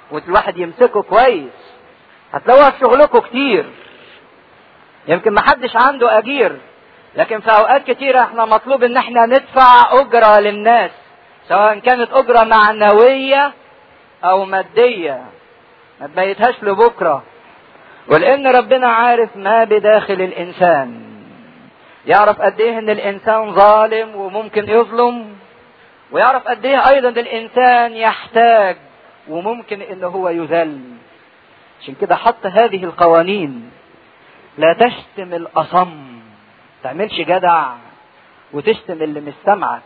والواحد يمسكه كويس هتلاقوها في شغلكم كتير يمكن محدش عنده اجير لكن في اوقات كتيرة احنا مطلوب ان احنا ندفع اجرة للناس سواء كانت اجرة معنوية او مادية ما تبيتهاش لبكرة ولان ربنا عارف ما بداخل الانسان يعرف قد ايه ان الانسان ظالم وممكن يظلم ويعرف قد ايه ايضا الانسان يحتاج وممكن ان هو يذل عشان كده حط هذه القوانين لا تشتم الاصم تعملش جدع وتشتم اللي مش سامعك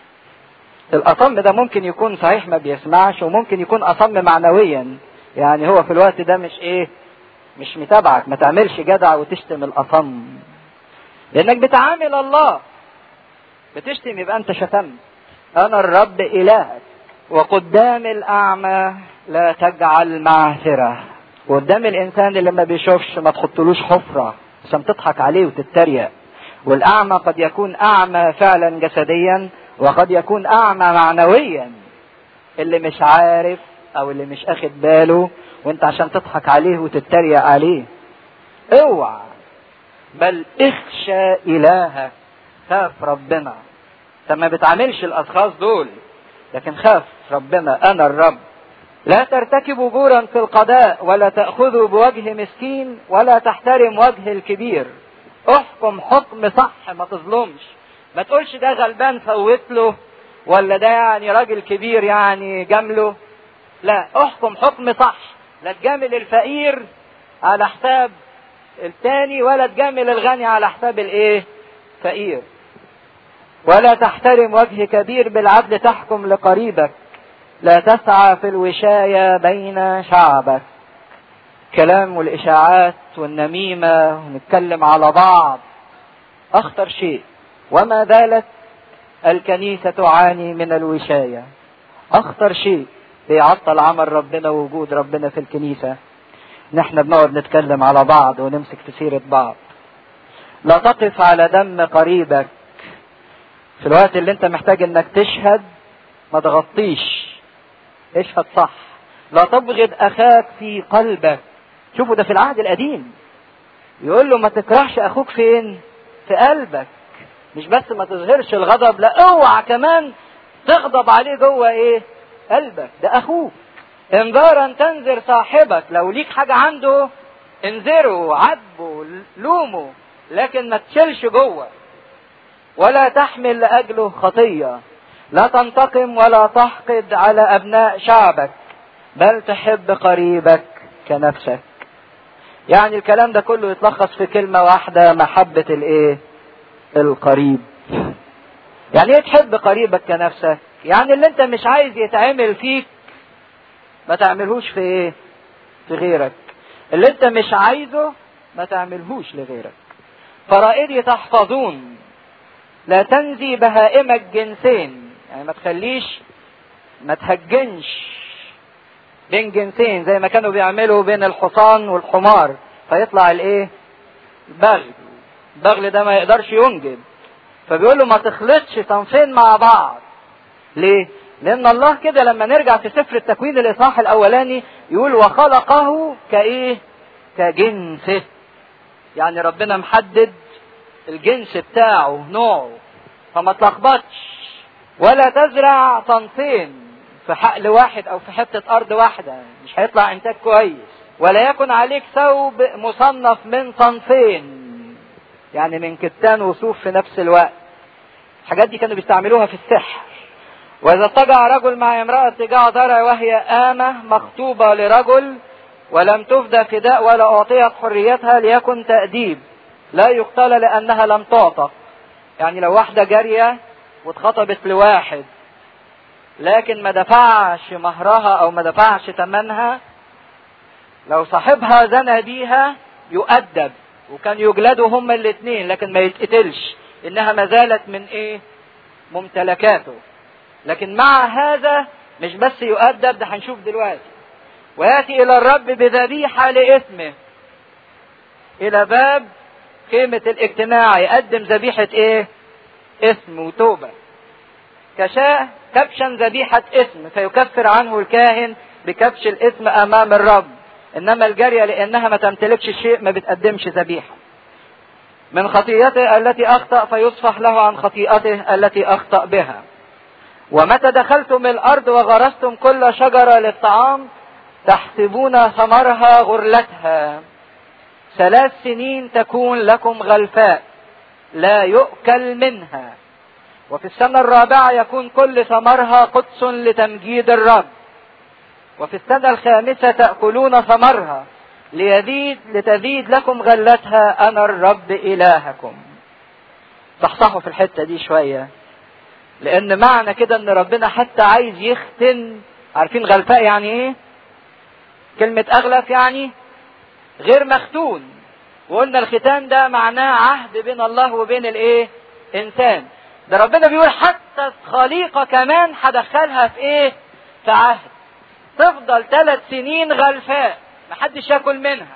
الاصم ده ممكن يكون صحيح ما بيسمعش وممكن يكون اصم معنويا يعني هو في الوقت ده مش ايه مش متابعك ما تعملش جدع وتشتم الاصم لانك بتعامل الله بتشتم يبقى انت شتمت انا الرب الهك وقدام الاعمى لا تجعل معثره وقدام الانسان اللي ما بيشوفش ما تحطلوش حفره عشان تضحك عليه وتتريق والاعمى قد يكون اعمى فعلا جسديا وقد يكون اعمى معنويا اللي مش عارف او اللي مش اخد باله وانت عشان تضحك عليه وتتريق عليه اوعى بل اخشى الهك خاف ربنا انت ما بتعاملش الاشخاص دول لكن خاف ربنا انا الرب لا ترتكبوا جورا في القضاء ولا تأخذوا بوجه مسكين ولا تحترم وجه الكبير احكم حكم صح ما تظلمش ما تقولش ده غلبان فوت له ولا ده يعني راجل كبير يعني جامله لا احكم حكم صح لا تجامل الفقير على حساب التاني ولا تجامل الغني على حساب الايه فقير ولا تحترم وجه كبير بالعدل تحكم لقريبك لا تسعى في الوشاية بين شعبك كلام والإشاعات والنميمة ونتكلم على بعض أخطر شيء وما زالت الكنيسة تعاني من الوشاية أخطر شيء بيعطل عمل ربنا ووجود ربنا في الكنيسة نحن بنقعد نتكلم على بعض ونمسك في سيرة بعض لا تقف على دم قريبك في الوقت اللي انت محتاج انك تشهد ما تغطيش اشهد صح لا تبغض اخاك في قلبك شوفوا ده في العهد القديم يقول له ما تكرهش اخوك فين في قلبك مش بس ما تظهرش الغضب لا اوعى كمان تغضب عليه جوه ايه قلبك ده اخوك انذارا تنذر صاحبك لو ليك حاجة عنده انذره عاتبه لومه لكن ما تشيلش جوه ولا تحمل لاجله خطيه لا تنتقم ولا تحقد على ابناء شعبك بل تحب قريبك كنفسك يعني الكلام ده كله يتلخص في كلمه واحده محبه الايه القريب يعني ايه تحب قريبك كنفسك يعني اللي انت مش عايز يتعمل فيك ما تعملهوش في ايه في غيرك اللي انت مش عايزه ما تعملهوش لغيرك فرائدي تحفظون لا تنزي بهائمك جنسين يعني ما تخليش ما تهجنش بين جنسين زي ما كانوا بيعملوا بين الحصان والحمار فيطلع الايه البغل البغل ده ما يقدرش ينجب فبيقول له ما تخلطش صنفين مع بعض ليه لان الله كده لما نرجع في سفر التكوين الاصحاح الاولاني يقول وخلقه كايه كجنسه يعني ربنا محدد الجنس بتاعه نوعه فما تلخبطش ولا تزرع صنفين في حقل واحد او في حتة ارض واحدة مش هيطلع انتاج كويس ولا يكن عليك ثوب مصنف من صنفين يعني من كتان وصوف في نفس الوقت الحاجات دي كانوا بيستعملوها في السحر واذا اضطجع رجل مع امرأة اتجاع ضرع وهي آمة مخطوبة لرجل ولم تفدى فداء ولا اعطيت حريتها ليكن تأديب لا يقتل لانها لم تعتق يعني لو واحدة جارية واتخطبت لواحد لكن ما دفعش مهرها او ما دفعش ثمنها لو صاحبها زنى بيها يؤدب وكان يجلدوا هما الاثنين لكن ما يتقتلش انها ما زالت من ايه ممتلكاته لكن مع هذا مش بس يؤدب ده هنشوف دلوقتي وياتي الى الرب بذبيحه لاثمه الى باب خيمة الاجتماع يقدم ذبيحة ايه؟ اسم وتوبة. كشاة كبشا ذبيحة اسم فيكفر عنه الكاهن بكبش الاسم امام الرب انما الجارية لانها ما تمتلكش شيء ما بتقدمش ذبيحة من خطيئته التي اخطأ فيصفح له عن خطيئته التي اخطأ بها ومتى دخلتم الارض وغرستم كل شجرة للطعام تحسبون ثمرها غرلتها ثلاث سنين تكون لكم غلفاء لا يؤكل منها وفي السنة الرابعة يكون كل ثمرها قدس لتمجيد الرب وفي السنة الخامسة تأكلون ثمرها ليزيد لتزيد لكم غلتها أنا الرب إلهكم صحصحوا في الحتة دي شوية لأن معنى كده إن ربنا حتى عايز يختن عارفين غلفاء يعني إيه؟ كلمة أغلف يعني غير مختون وقلنا الختان ده معناه عهد بين الله وبين الإيه؟ إنسان ده ربنا بيقول حتى الخليقة كمان هدخلها في إيه؟ في عهد تفضل ثلاث سنين غلفاء محدش ياكل منها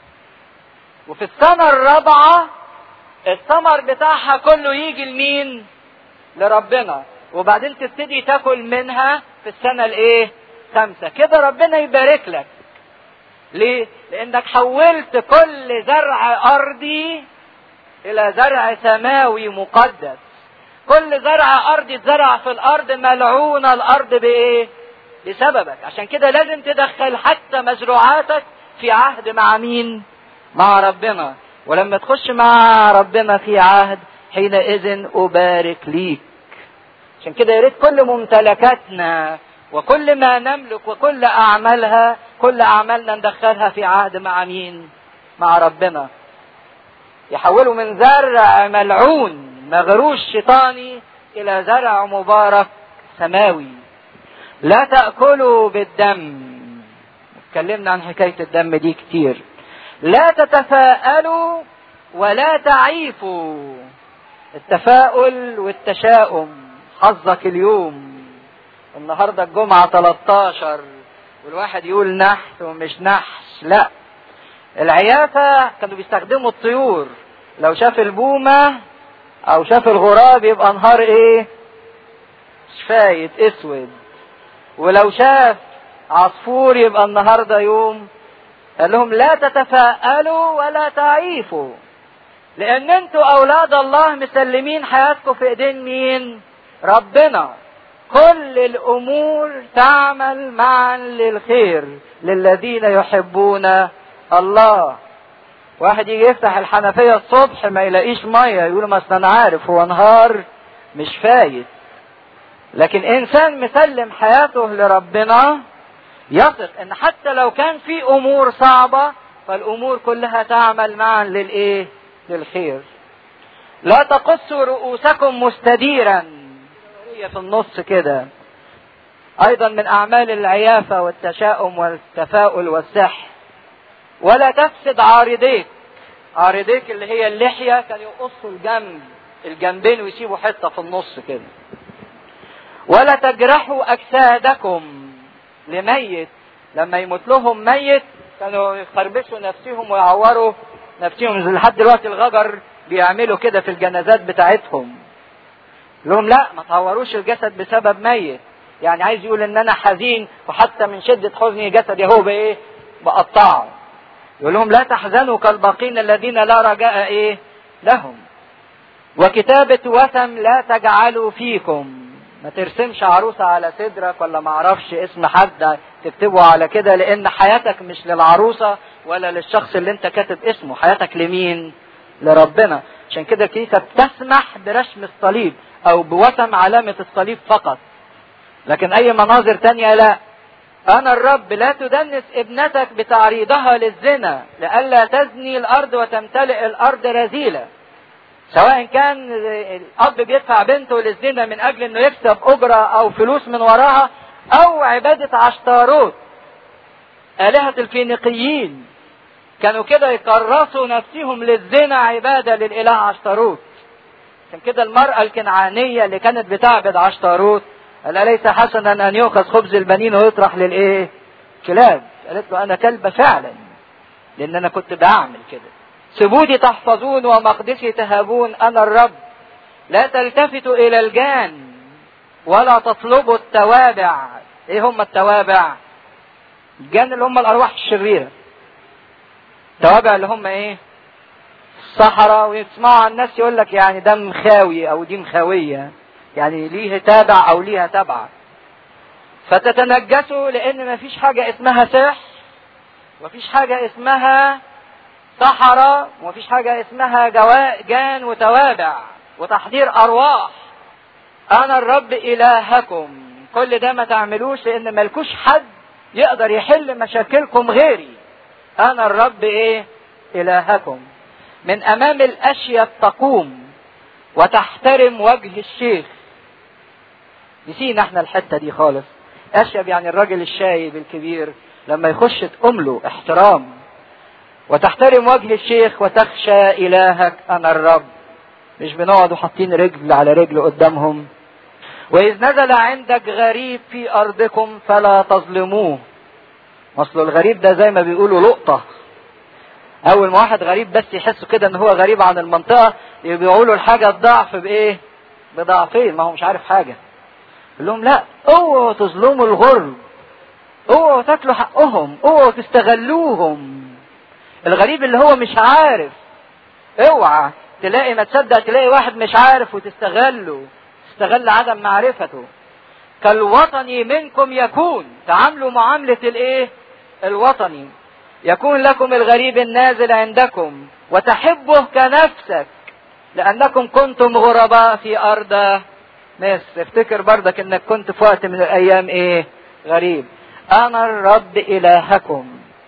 وفي السنة الرابعة الثمر بتاعها كله يجي لمين؟ لربنا وبعدين تبتدي تاكل منها في السنة الايه؟ خمسة كده ربنا يبارك لك ليه؟ لأنك حولت كل زرع أرضي إلى زرع سماوي مقدس كل زرع أرضي اتزرع في الأرض ملعونة الأرض بإيه؟ بسببك عشان كده لازم تدخل حتى مزروعاتك في عهد مع مين مع ربنا ولما تخش مع ربنا في عهد حينئذ أبارك ليك عشان كده يا ريت كل ممتلكاتنا وكل ما نملك وكل أعمالها كل أعمالنا ندخلها في عهد مع مين مع ربنا يحولوا من زرع ملعون مغروش شيطاني إلى زرع مبارك سماوي لا تأكلوا بالدم اتكلمنا عن حكاية الدم دي كتير لا تتفاءلوا ولا تعيفوا التفاؤل والتشاؤم حظك اليوم النهاردة الجمعة 13 والواحد يقول نحس ومش نحس لا العيافة كانوا بيستخدموا الطيور لو شاف البومة او شاف الغراب يبقى نهار ايه شفايت اسود ولو شاف عصفور يبقى النهارده يوم قال لهم لا تتفاءلوا ولا تعيفوا لان انتوا اولاد الله مسلمين حياتكم في ايدين مين ربنا كل الامور تعمل معا للخير للذين يحبون الله واحد يجي يفتح الحنفية الصبح ما يلاقيش مية يقول ما انا عارف هو نهار مش فايت لكن انسان مسلم حياته لربنا يثق ان حتى لو كان في امور صعبة فالامور كلها تعمل معا للايه للخير لا تقصوا رؤوسكم مستديرا هي في النص كده ايضا من اعمال العيافة والتشاؤم والتفاؤل والسحر ولا تفسد عارضيك عارضيك اللي هي اللحية كان يقصوا الجنب الجنبين ويسيبوا حتة في النص كده ولا تجرحوا أجسادكم لميت لما يموت لهم ميت كانوا يخربشوا نفسهم ويعوروا نفسهم لحد دلوقتي الغجر بيعملوا كده في الجنازات بتاعتهم لهم لا ما تعوروش الجسد بسبب ميت يعني عايز يقول ان انا حزين وحتى من شدة حزني جسدي هو بايه بقطعه يقول لهم لا تحزنوا كالباقين الذين لا رجاء ايه لهم وكتابة وثم لا تجعلوا فيكم ما ترسمش عروسة على صدرك ولا ما اعرفش اسم حد تكتبه على كده لان حياتك مش للعروسة ولا للشخص اللي انت كاتب اسمه حياتك لمين لربنا عشان كده الكنيسة بتسمح برسم الصليب او بوثم علامة الصليب فقط لكن اي مناظر تانية لا انا الرب لا تدنس ابنتك بتعريضها للزنا لئلا تزني الارض وتمتلئ الارض رذيله سواء كان الاب بيدفع بنته للزنا من اجل انه يكسب اجره او فلوس من وراها او عباده عشتاروت الهه الفينيقيين كانوا كده يكرسوا نفسهم للزنا عباده للاله عشتاروت عشان كده المراه الكنعانيه اللي كانت بتعبد عشتاروت قال ليس حسنا ان يؤخذ خبز البنين ويطرح للايه كلاب قالت له انا كلبه فعلا لان انا كنت بعمل كده سبودي تحفظون ومقدسي تهابون انا الرب لا تلتفتوا الى الجان ولا تطلبوا التوابع ايه هم التوابع الجان اللي هم الارواح الشريره توابع اللي هم ايه الصحراء ويسمعوا عن الناس يقول لك يعني ده مخاوي او دي مخاويه يعني ليه تابع او ليها تبع فتتنجسوا لان ما فيش حاجه اسمها سحر ومفيش حاجه اسمها سحرة ومفيش حاجة اسمها جوا... جان وتوابع وتحضير أرواح أنا الرب إلهكم كل ده ما تعملوش لأن ملكوش حد يقدر يحل مشاكلكم غيري أنا الرب إيه إلهكم من أمام الأشياء تقوم وتحترم وجه الشيخ نسينا احنا الحتة دي خالص أشيب يعني الراجل الشايب الكبير لما يخش تقوم له احترام وتحترم وجه الشيخ وتخشى إلهك أنا الرب مش بنقعد حاطين رجل على رجل قدامهم وإذ نزل عندك غريب في أرضكم فلا تظلموه أصل الغريب ده زي ما بيقولوا لقطة أول ما واحد غريب بس يحس كده إن هو غريب عن المنطقة بيقولوا الحاجة الضعف بإيه؟ بضعفين ما هو مش عارف حاجة يقول لهم لا اوعوا تظلموا الغرب اوعوا تاكلوا حقهم اوعوا تستغلوهم الغريب اللي هو مش عارف اوعى تلاقي ما تصدق تلاقي واحد مش عارف وتستغله تستغل عدم معرفته كالوطني منكم يكون تعاملوا معاملة الايه الوطني يكون لكم الغريب النازل عندكم وتحبه كنفسك لأنكم كنتم غرباء في أرض مصر افتكر بردك انك كنت في وقت من الأيام ايه غريب أنا الرب إلهكم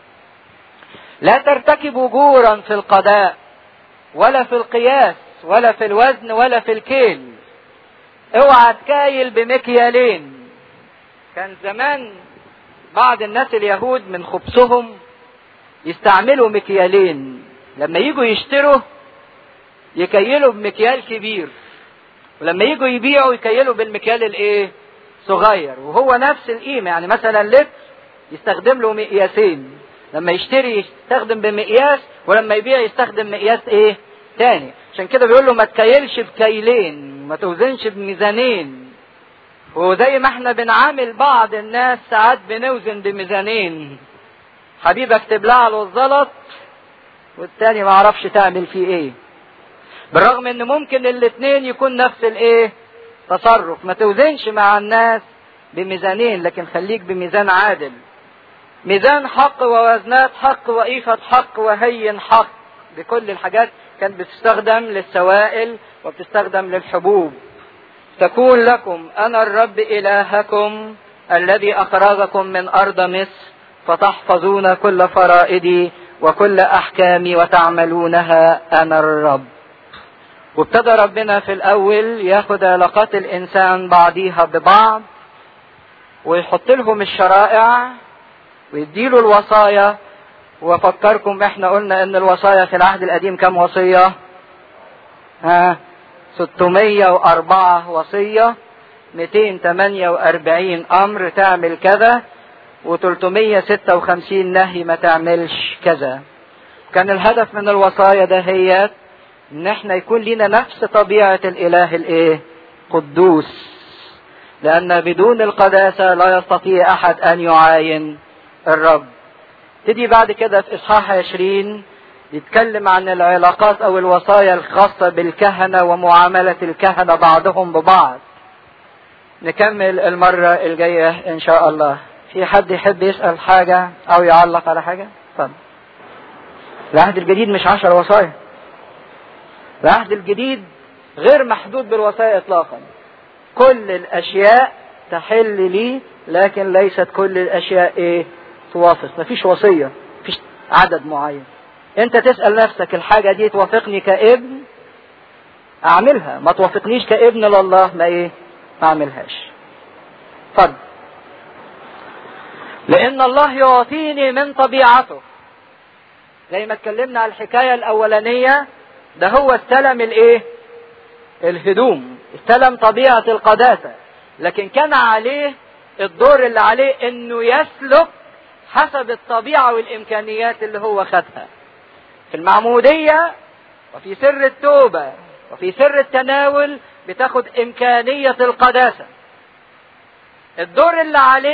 لا ترتكبوا جورا في القضاء ولا في القياس ولا في الوزن ولا في الكيل اوعى تكايل بمكيالين كان زمان بعض الناس اليهود من خبثهم يستعملوا مكيالين لما يجوا يشتروا يكيلوا بمكيال كبير ولما يجوا يبيعوا يكيلوا بالمكيال الايه صغير وهو نفس القيمه يعني مثلا لتر يستخدم له مقياسين لما يشتري يستخدم بمقياس ولما يبيع يستخدم مقياس ايه تاني عشان كده بيقول له ما تكيلش بكيلين ما توزنش بميزانين وزي ما احنا بنعامل بعض الناس ساعات بنوزن بميزانين حبيبك تبلع له الزلط والتاني ما عرفش تعمل فيه ايه بالرغم ان ممكن الاتنين يكون نفس الايه تصرف ما توزنش مع الناس بميزانين لكن خليك بميزان عادل ميزان حق ووزنات حق وقيفة حق وهين حق بكل الحاجات كانت بتستخدم للسوائل وبتستخدم للحبوب تكون لكم أنا الرب إلهكم الذي أخرجكم من أرض مصر فتحفظون كل فرائدي وكل أحكامي وتعملونها أنا الرب وابتدى ربنا في الأول ياخد علاقات الإنسان بعضيها ببعض ويحط لهم الشرائع ويديله الوصايا وفكركم احنا قلنا ان الوصايا في العهد القديم كم وصية ها 604 وصية 248 امر تعمل كذا و356 نهي ما تعملش كذا كان الهدف من الوصايا ده هي ان احنا يكون لنا نفس طبيعة الاله الايه قدوس لان بدون القداسة لا يستطيع احد ان يعاين الرب تدي بعد كده في اصحاح 20 يتكلم عن العلاقات او الوصايا الخاصة بالكهنة ومعاملة الكهنة بعضهم ببعض نكمل المرة الجاية ان شاء الله في حد يحب يسأل حاجة او يعلق على حاجة اتفضل العهد الجديد مش عشر وصايا العهد الجديد غير محدود بالوصايا اطلاقا كل الاشياء تحل لي لكن ليست كل الاشياء ايه توافق مفيش وصية مفيش عدد معين انت تسأل نفسك الحاجة دي توافقني كابن اعملها ما توافقنيش كابن لله ما ايه ما اعملهاش اتفضل لان الله يعطيني من طبيعته زي ما اتكلمنا على الحكاية الاولانية ده هو استلم الايه الهدوم استلم طبيعة القداسة لكن كان عليه الدور اللي عليه انه يسلك حسب الطبيعة والامكانيات اللي هو خدها في المعمودية وفي سر التوبة وفي سر التناول بتاخد امكانية القداسة الدور اللي عليك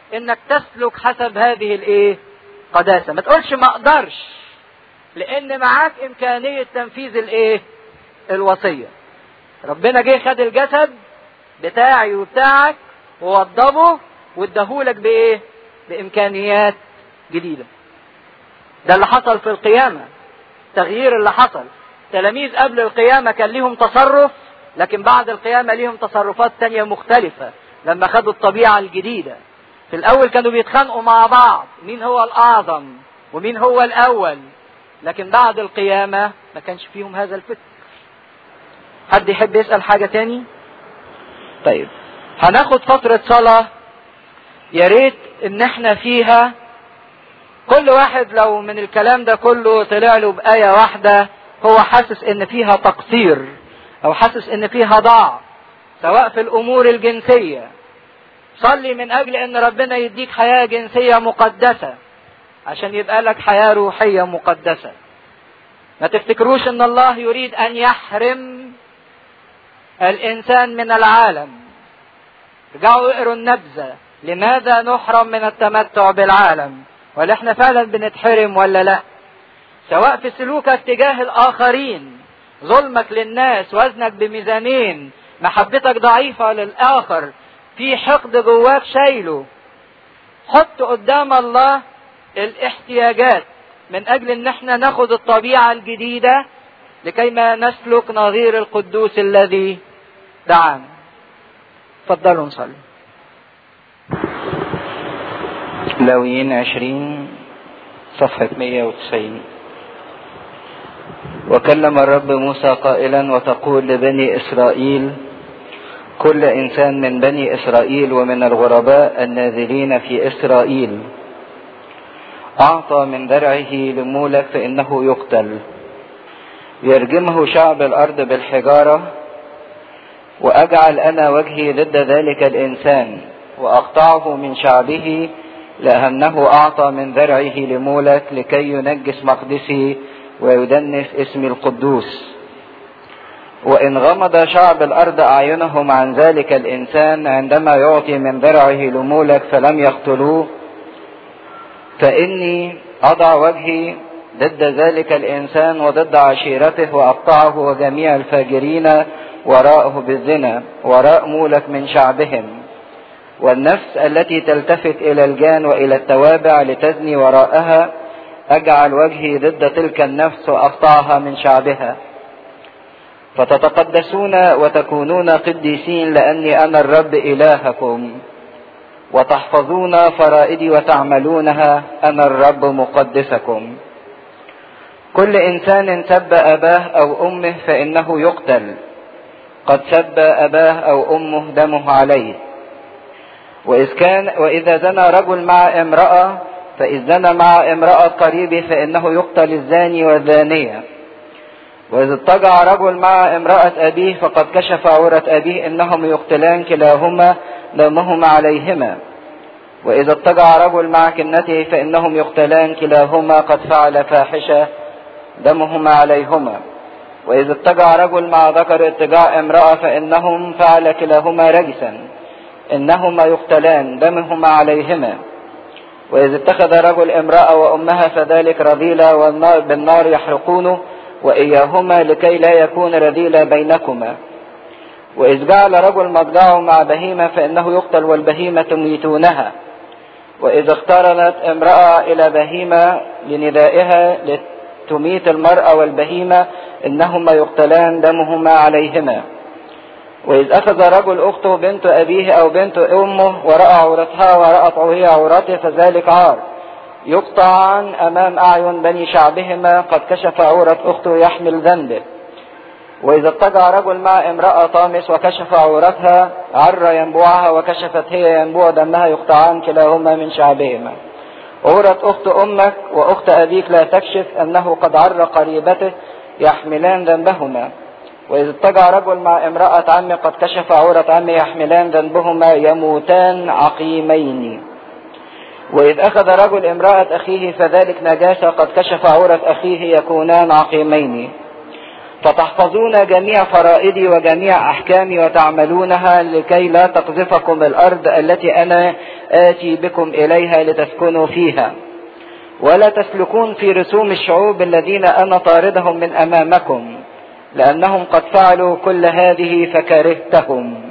انك تسلك حسب هذه الايه قداسة ما تقولش ما اقدرش لان معاك امكانية تنفيذ الايه الوصية ربنا جه خد الجسد بتاعي وبتاعك ووضبه واداهولك بايه بامكانيات جديدة ده اللي حصل في القيامة التغيير اللي حصل تلاميذ قبل القيامة كان ليهم تصرف لكن بعد القيامة ليهم تصرفات تانية مختلفة لما خدوا الطبيعة الجديدة في الأول كانوا بيتخانقوا مع بعض مين هو الأعظم ومين هو الأول لكن بعد القيامة ما كانش فيهم هذا الفكر حد يحب يسأل حاجة تاني طيب هناخد فترة صلاة يا ريت ان احنا فيها كل واحد لو من الكلام ده كله طلع له بآية واحدة هو حاسس ان فيها تقصير او حاسس ان فيها ضعف سواء في الامور الجنسية صلي من اجل ان ربنا يديك حياة جنسية مقدسة عشان يبقى لك حياة روحية مقدسة ما تفتكروش ان الله يريد ان يحرم الانسان من العالم رجعوا اقروا النبذة لماذا نحرم من التمتع بالعالم ولا احنا فعلا بنتحرم ولا لا سواء في سلوكك تجاه الاخرين ظلمك للناس وزنك بميزانين محبتك ضعيفة للاخر في حقد جواك شايله حط قدام الله الاحتياجات من اجل ان احنا ناخد الطبيعة الجديدة لكي ما نسلك نظير القدوس الذي دعانا تفضلوا نصلي لاويين عشرين صفحة مية وتسعين وكلم الرب موسى قائلا وتقول لبني إسرائيل كل إنسان من بني إسرائيل ومن الغرباء النازلين في إسرائيل أعطى من درعه لمولك فإنه يقتل يرجمه شعب الأرض بالحجارة وأجعل أنا وجهي ضد ذلك الإنسان وأقطعه من شعبه لأنه أعطى من ذرعه لمولك لكي ينجس مقدسي ويدنس اسمي القدوس وإن غمض شعب الأرض أعينهم عن ذلك الإنسان عندما يعطي من ذرعه لمولك فلم يقتلوه فإني أضع وجهي ضد ذلك الإنسان وضد عشيرته وأقطعه وجميع الفاجرين وراءه بالزنا وراء مولك من شعبهم والنفس التي تلتفت إلى الجان وإلى التوابع لتزني وراءها أجعل وجهي ضد تلك النفس وأقطعها من شعبها فتتقدسون وتكونون قديسين لأني أنا الرب إلهكم وتحفظون فرائدي وتعملونها أنا الرب مقدسكم كل إنسان سب أباه أو أمه فإنه يقتل قد سب أباه أو أمه دمه عليه وإذ كان وإذا زنى رجل مع امرأة فإذ زنى مع امرأة قريبه فإنه يقتل الزاني والزانية وإذا اضطجع رجل مع امرأة أبيه فقد كشف عورة أبيه إنهم يقتلان كلاهما دمهما عليهما وإذا اضطجع رجل مع كنته فإنهم يقتلان كلاهما قد فعل فاحشة دمهما عليهما وإذا اضطجع رجل مع ذكر اضطجاع امرأة فإنهم فعل كلاهما رجسا إنهما يقتلان دمهما عليهما وإذا اتخذ رجل امرأة وأمها فذلك رذيلة والنار بالنار يحرقونه وإياهما لكي لا يكون رذيلة بينكما وإذ جعل رجل مضجعه مع بهيمة فإنه يقتل والبهيمة تميتونها وإذا اقترنت امرأة إلى بهيمة لندائها لتميت المرأة والبهيمة إنهما يقتلان دمهما عليهما وإذ أخذ رجل أخته بنت أبيه أو بنت أمه ورأى عورتها ورأت هي عورته فذلك عار يقطعان أمام أعين بني شعبهما قد كشف عورة أخته يحمل ذنبه وإذا اضطجع رجل مع امرأة طامس وكشف عورتها عر ينبوعها وكشفت هي ينبوع دمها يقطعان كلاهما من شعبهما عورة أخت أمك وأخت أبيك لا تكشف أنه قد عر قريبته يحملان ذنبهما وإذا اضطجع رجل مع امرأة عم قد كشف عورة عم يحملان ذنبهما يموتان عقيمين وإذ أخذ رجل امرأة أخيه فذلك نجاسة قد كشف عورة أخيه يكونان عقيمين فتحفظون جميع فرائدي وجميع احكامي وتعملونها لكي لا تقذفكم الارض التي انا اتي بكم اليها لتسكنوا فيها ولا تسلكون في رسوم الشعوب الذين انا طاردهم من امامكم لانهم قد فعلوا كل هذه فكرهتهم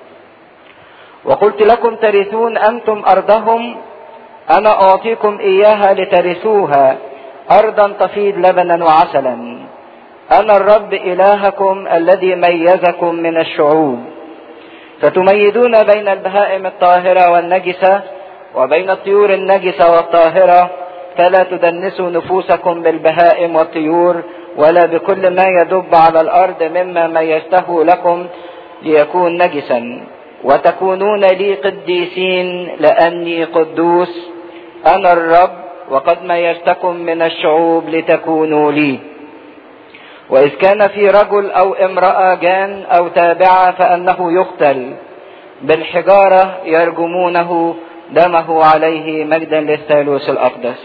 وقلت لكم ترثون انتم ارضهم انا اعطيكم اياها لترثوها ارضا تفيض لبنا وعسلا انا الرب الهكم الذي ميزكم من الشعوب فتميزون بين البهائم الطاهره والنجسه وبين الطيور النجسه والطاهره فلا تدنسوا نفوسكم بالبهائم والطيور ولا بكل ما يدب على الارض مما ميزته لكم ليكون نجسا وتكونون لي قديسين لاني قدوس انا الرب وقد ميزتكم من الشعوب لتكونوا لي واذ كان في رجل او امراه جان او تابعه فانه يقتل بالحجاره يرجمونه دمه عليه مجدا للثالوث الاقدس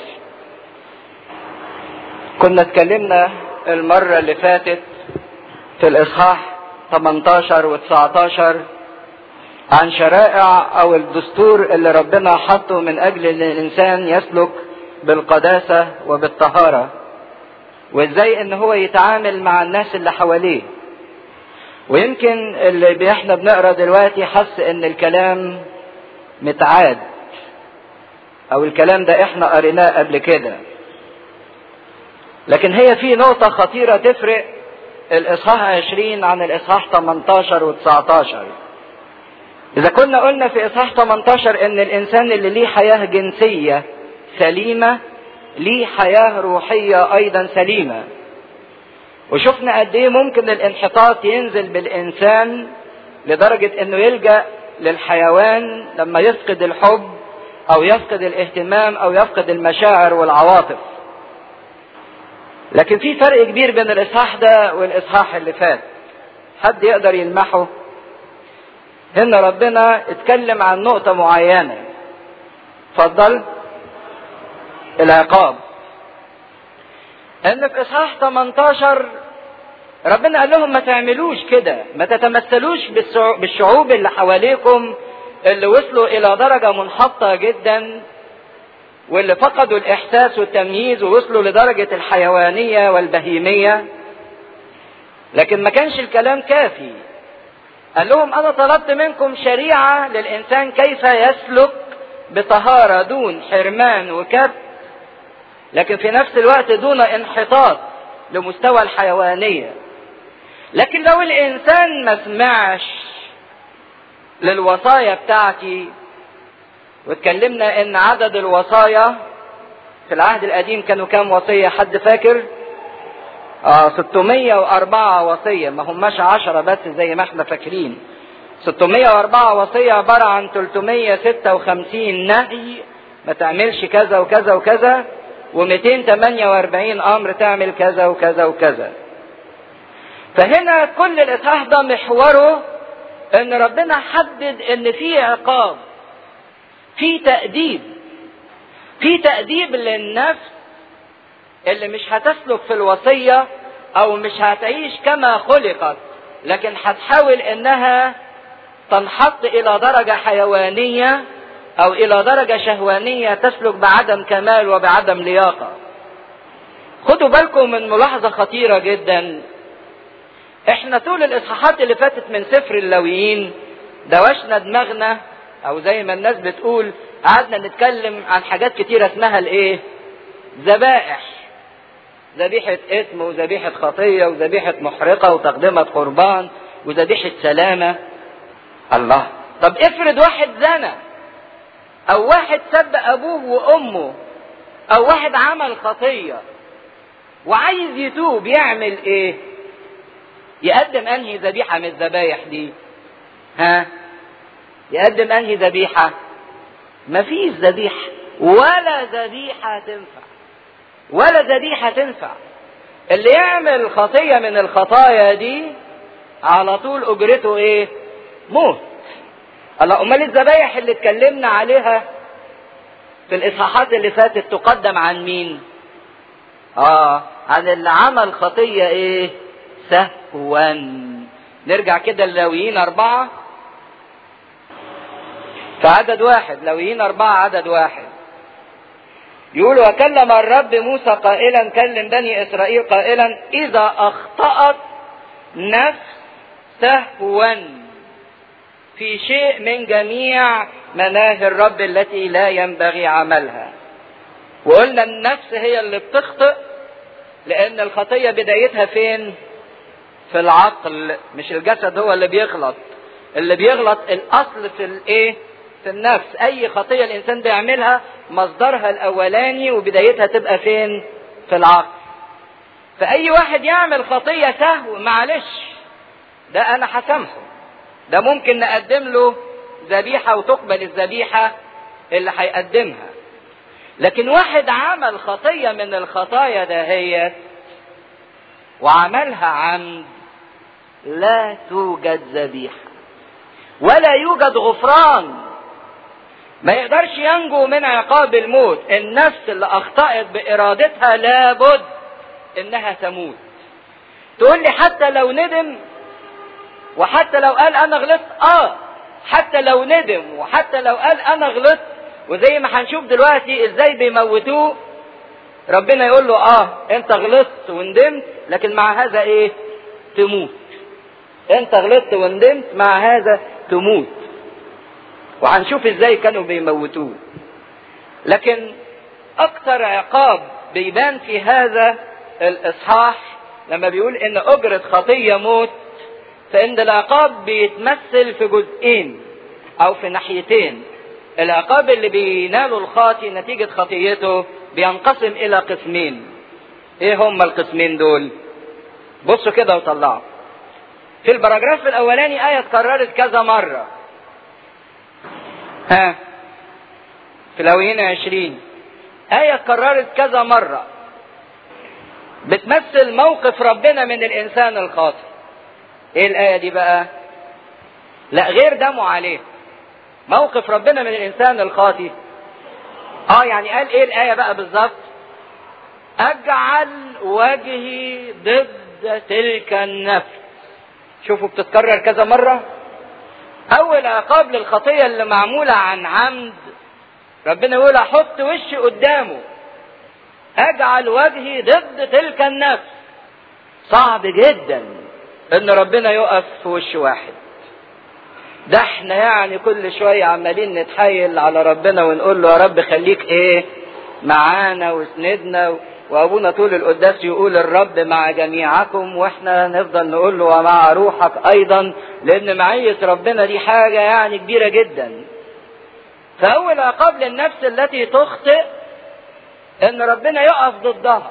كنا اتكلمنا المرة اللي فاتت في الإصحاح 18 و 19 عن شرائع أو الدستور اللي ربنا حطه من أجل أن الإنسان يسلك بالقداسة وبالطهارة وإزاي إن هو يتعامل مع الناس اللي حواليه ويمكن اللي احنا بنقرا دلوقتي حس ان الكلام متعاد او الكلام ده احنا قريناه قبل كده لكن هي في نقطة خطيرة تفرق الإصحاح 20 عن الإصحاح 18 و 19. إذا كنا قلنا في إصحاح 18 إن الإنسان اللي ليه حياة جنسية سليمة ليه حياة روحية أيضا سليمة. وشفنا قد إيه ممكن الانحطاط ينزل بالإنسان لدرجة إنه يلجأ للحيوان لما يفقد الحب أو يفقد الاهتمام أو يفقد المشاعر والعواطف. لكن في فرق كبير بين الاصحاح ده والاصحاح اللي فات حد يقدر يلمحه هنا ربنا اتكلم عن نقطة معينة اتفضل العقاب ان في اصحاح 18 ربنا قال لهم ما تعملوش كده ما تتمثلوش بالشعوب اللي حواليكم اللي وصلوا الى درجة منحطة جدا واللي فقدوا الاحساس والتمييز ووصلوا لدرجه الحيوانيه والبهيميه لكن ما كانش الكلام كافي قال لهم انا طلبت منكم شريعه للانسان كيف يسلك بطهاره دون حرمان وكبت لكن في نفس الوقت دون انحطاط لمستوى الحيوانيه لكن لو الانسان ما سمعش للوصايا بتاعتي واتكلمنا ان عدد الوصايا في العهد القديم كانوا كام وصية حد فاكر اه 604 وصية ما هماش عشرة بس زي ما احنا فاكرين 604 وصية عبارة عن 356 نهي ما تعملش كذا وكذا وكذا و248 امر تعمل كذا وكذا وكذا فهنا كل الاصحاح ده محوره ان ربنا حدد ان في عقاب في تأديب في تأديب للنفس اللي مش هتسلك في الوصية أو مش هتعيش كما خلقت لكن هتحاول إنها تنحط إلى درجة حيوانية أو إلى درجة شهوانية تسلك بعدم كمال وبعدم لياقة. خدوا بالكم من ملاحظة خطيرة جدا. إحنا طول الإصحاحات اللي فاتت من سفر اللويين دوشنا دماغنا او زي ما الناس بتقول قعدنا نتكلم عن حاجات كتيرة اسمها الايه ذبائح ذبيحة اسم وذبيحة خطية وذبيحة محرقة وتقدمة قربان وذبيحة سلامة الله طب افرض واحد زنى او واحد سب ابوه وامه او واحد عمل خطية وعايز يتوب يعمل ايه يقدم انهي ذبيحة من الذبايح دي ها يقدم انهي ذبيحة مفيش ذبيحة ولا ذبيحة تنفع ولا ذبيحة تنفع اللي يعمل خطية من الخطايا دي على طول اجرته ايه موت الله امال الذبايح اللي اتكلمنا عليها في الاصحاحات اللي فاتت تقدم عن مين اه عن اللي عمل خطية ايه سهوا نرجع كده للاويين أربعة في عدد واحد لويين أربعة عدد واحد يقول وكلم الرب موسى قائلا كلم بني إسرائيل قائلا إذا أخطأت نفس سهوا في شيء من جميع مناهي الرب التي لا ينبغي عملها وقلنا النفس هي اللي بتخطئ لأن الخطية بدايتها فين؟ في العقل مش الجسد هو اللي بيغلط اللي بيغلط الأصل في الإيه؟ في النفس أي خطية الإنسان بيعملها مصدرها الأولاني وبدايتها تبقى فين؟ في العقل فأي واحد يعمل خطية سهو معلش ده أنا هسامحه ده ممكن نقدم له ذبيحة وتقبل الذبيحة اللي هيقدمها لكن واحد عمل خطية من الخطايا دهيت وعملها عمد لا توجد ذبيحة ولا يوجد غفران ما يقدرش ينجو من عقاب الموت النفس اللي اخطأت بارادتها لابد انها تموت تقول لي حتى لو ندم وحتى لو قال انا غلطت اه حتى لو ندم وحتى لو قال انا غلطت وزي ما هنشوف دلوقتي ازاي بيموتوه ربنا يقول له اه انت غلطت وندمت لكن مع هذا ايه تموت انت غلطت وندمت مع هذا تموت وهنشوف ازاي كانوا بيموتوه لكن اكثر عقاب بيبان في هذا الاصحاح لما بيقول ان اجرة خطية موت فان العقاب بيتمثل في جزئين او في ناحيتين العقاب اللي بيناله الخاطي نتيجة خطيته بينقسم الى قسمين ايه هما القسمين دول بصوا كده وطلعوا في البراجراف الاولاني ايه اتكررت كذا مرة ها في الاويين عشرين آية اتكررت كذا مرة بتمثل موقف ربنا من الإنسان الخاطئ. إيه الآية دي بقى؟ لا غير دمه عليه. موقف ربنا من الإنسان الخاطئ. آه يعني قال إيه الآية بقى بالظبط؟ أجعل وجهي ضد تلك النفس. شوفوا بتتكرر كذا مرة. أول عقاب للخطية اللي معمولة عن عمد ربنا يقول احط وشي قدامه اجعل وجهي ضد تلك النفس صعب جدا ان ربنا يقف في وش واحد ده احنا يعني كل شوية عمالين نتحايل على ربنا ونقول له يا رب خليك ايه معانا واسندنا وابونا طول القداس يقول الرب مع جميعكم واحنا نفضل نقول له ومع روحك ايضا لان معية ربنا دي حاجة يعني كبيرة جدا فأول عقاب للنفس التي تخطئ إن ربنا يقف ضدها.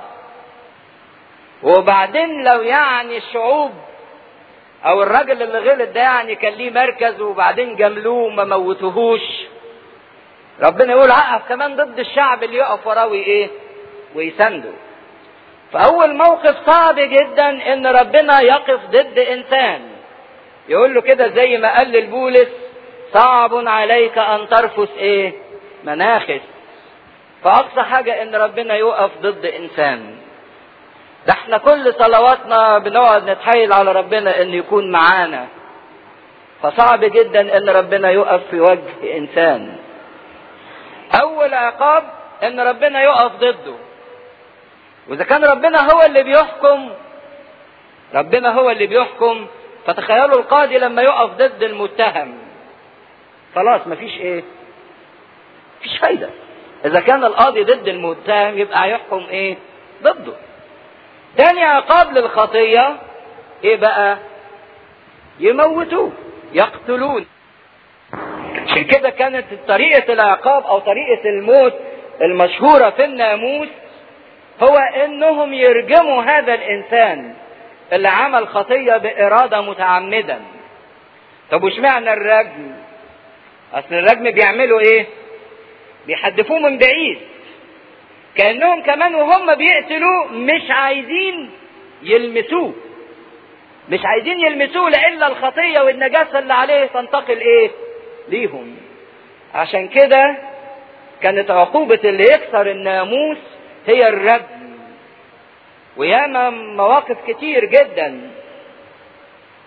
وبعدين لو يعني الشعوب أو الراجل اللي غلط ده يعني كان ليه مركز وبعدين جملوه وما موتوهوش. ربنا يقول عقف كمان ضد الشعب اللي يقف وراه إيه؟ ويسنده. فأول موقف صعب جدا إن ربنا يقف ضد إنسان. يقول له كده زي ما قال للبولس صعب عليك ان ترفس ايه مناخس فاقصى حاجة ان ربنا يقف ضد انسان ده احنا كل صلواتنا بنقعد نتحايل على ربنا ان يكون معانا فصعب جدا ان ربنا يقف في وجه انسان اول عقاب ان ربنا يقف ضده واذا كان ربنا هو اللي بيحكم ربنا هو اللي بيحكم فتخيلوا القاضي لما يقف ضد المتهم خلاص مفيش ايه مفيش فايدة اذا كان القاضي ضد المتهم يبقى هيحكم ايه ضده تاني عقاب للخطية ايه بقى يموتوه يقتلون عشان كده كانت طريقة العقاب او طريقة الموت المشهورة في الناموس هو انهم يرجموا هذا الانسان اللي عمل خطية بارادة متعمدا طب وش معنى الرجم اصل الرجم بيعملوا ايه بيحدفوه من بعيد كانهم كمان وهم بيقتلوه مش عايزين يلمسوه مش عايزين يلمسوه لإلا الخطية والنجاسة اللي عليه تنتقل ايه ليهم عشان كده كانت عقوبة اللي يكسر الناموس هي الرجم وياما مواقف كتير جدا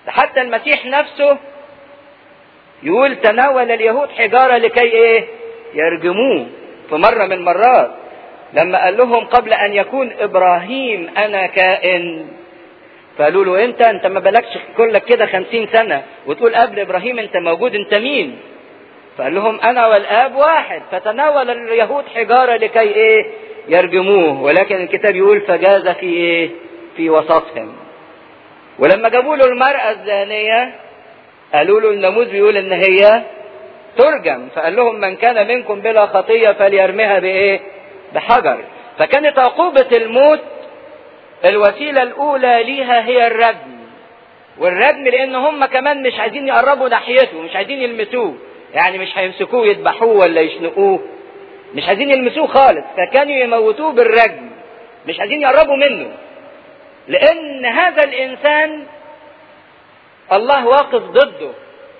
حتى المسيح نفسه يقول تناول اليهود حجارة لكي ايه يرجموه في مرة من المرات لما قال لهم قبل ان يكون ابراهيم انا كائن فقالوا له انت انت ما بلكش كلك كده خمسين سنة وتقول قبل ابراهيم انت موجود انت مين فقال لهم انا والاب واحد فتناول اليهود حجارة لكي ايه يرجموه ولكن الكتاب يقول فجاز في ايه في وسطهم ولما جابوا له المرأة الزانية قالوا له الناموس بيقول ان هي ترجم فقال لهم من كان منكم بلا خطية فليرميها بايه بحجر فكانت عقوبة الموت الوسيلة الاولى ليها هي الرجم والرجم لان هم كمان مش عايزين يقربوا ناحيته مش عايزين يلمسوه يعني مش هيمسكوه يذبحوه ولا يشنقوه مش عايزين يلمسوه خالص فكانوا يموتوه بالرجم مش عايزين يقربوا منه لان هذا الانسان الله واقف ضده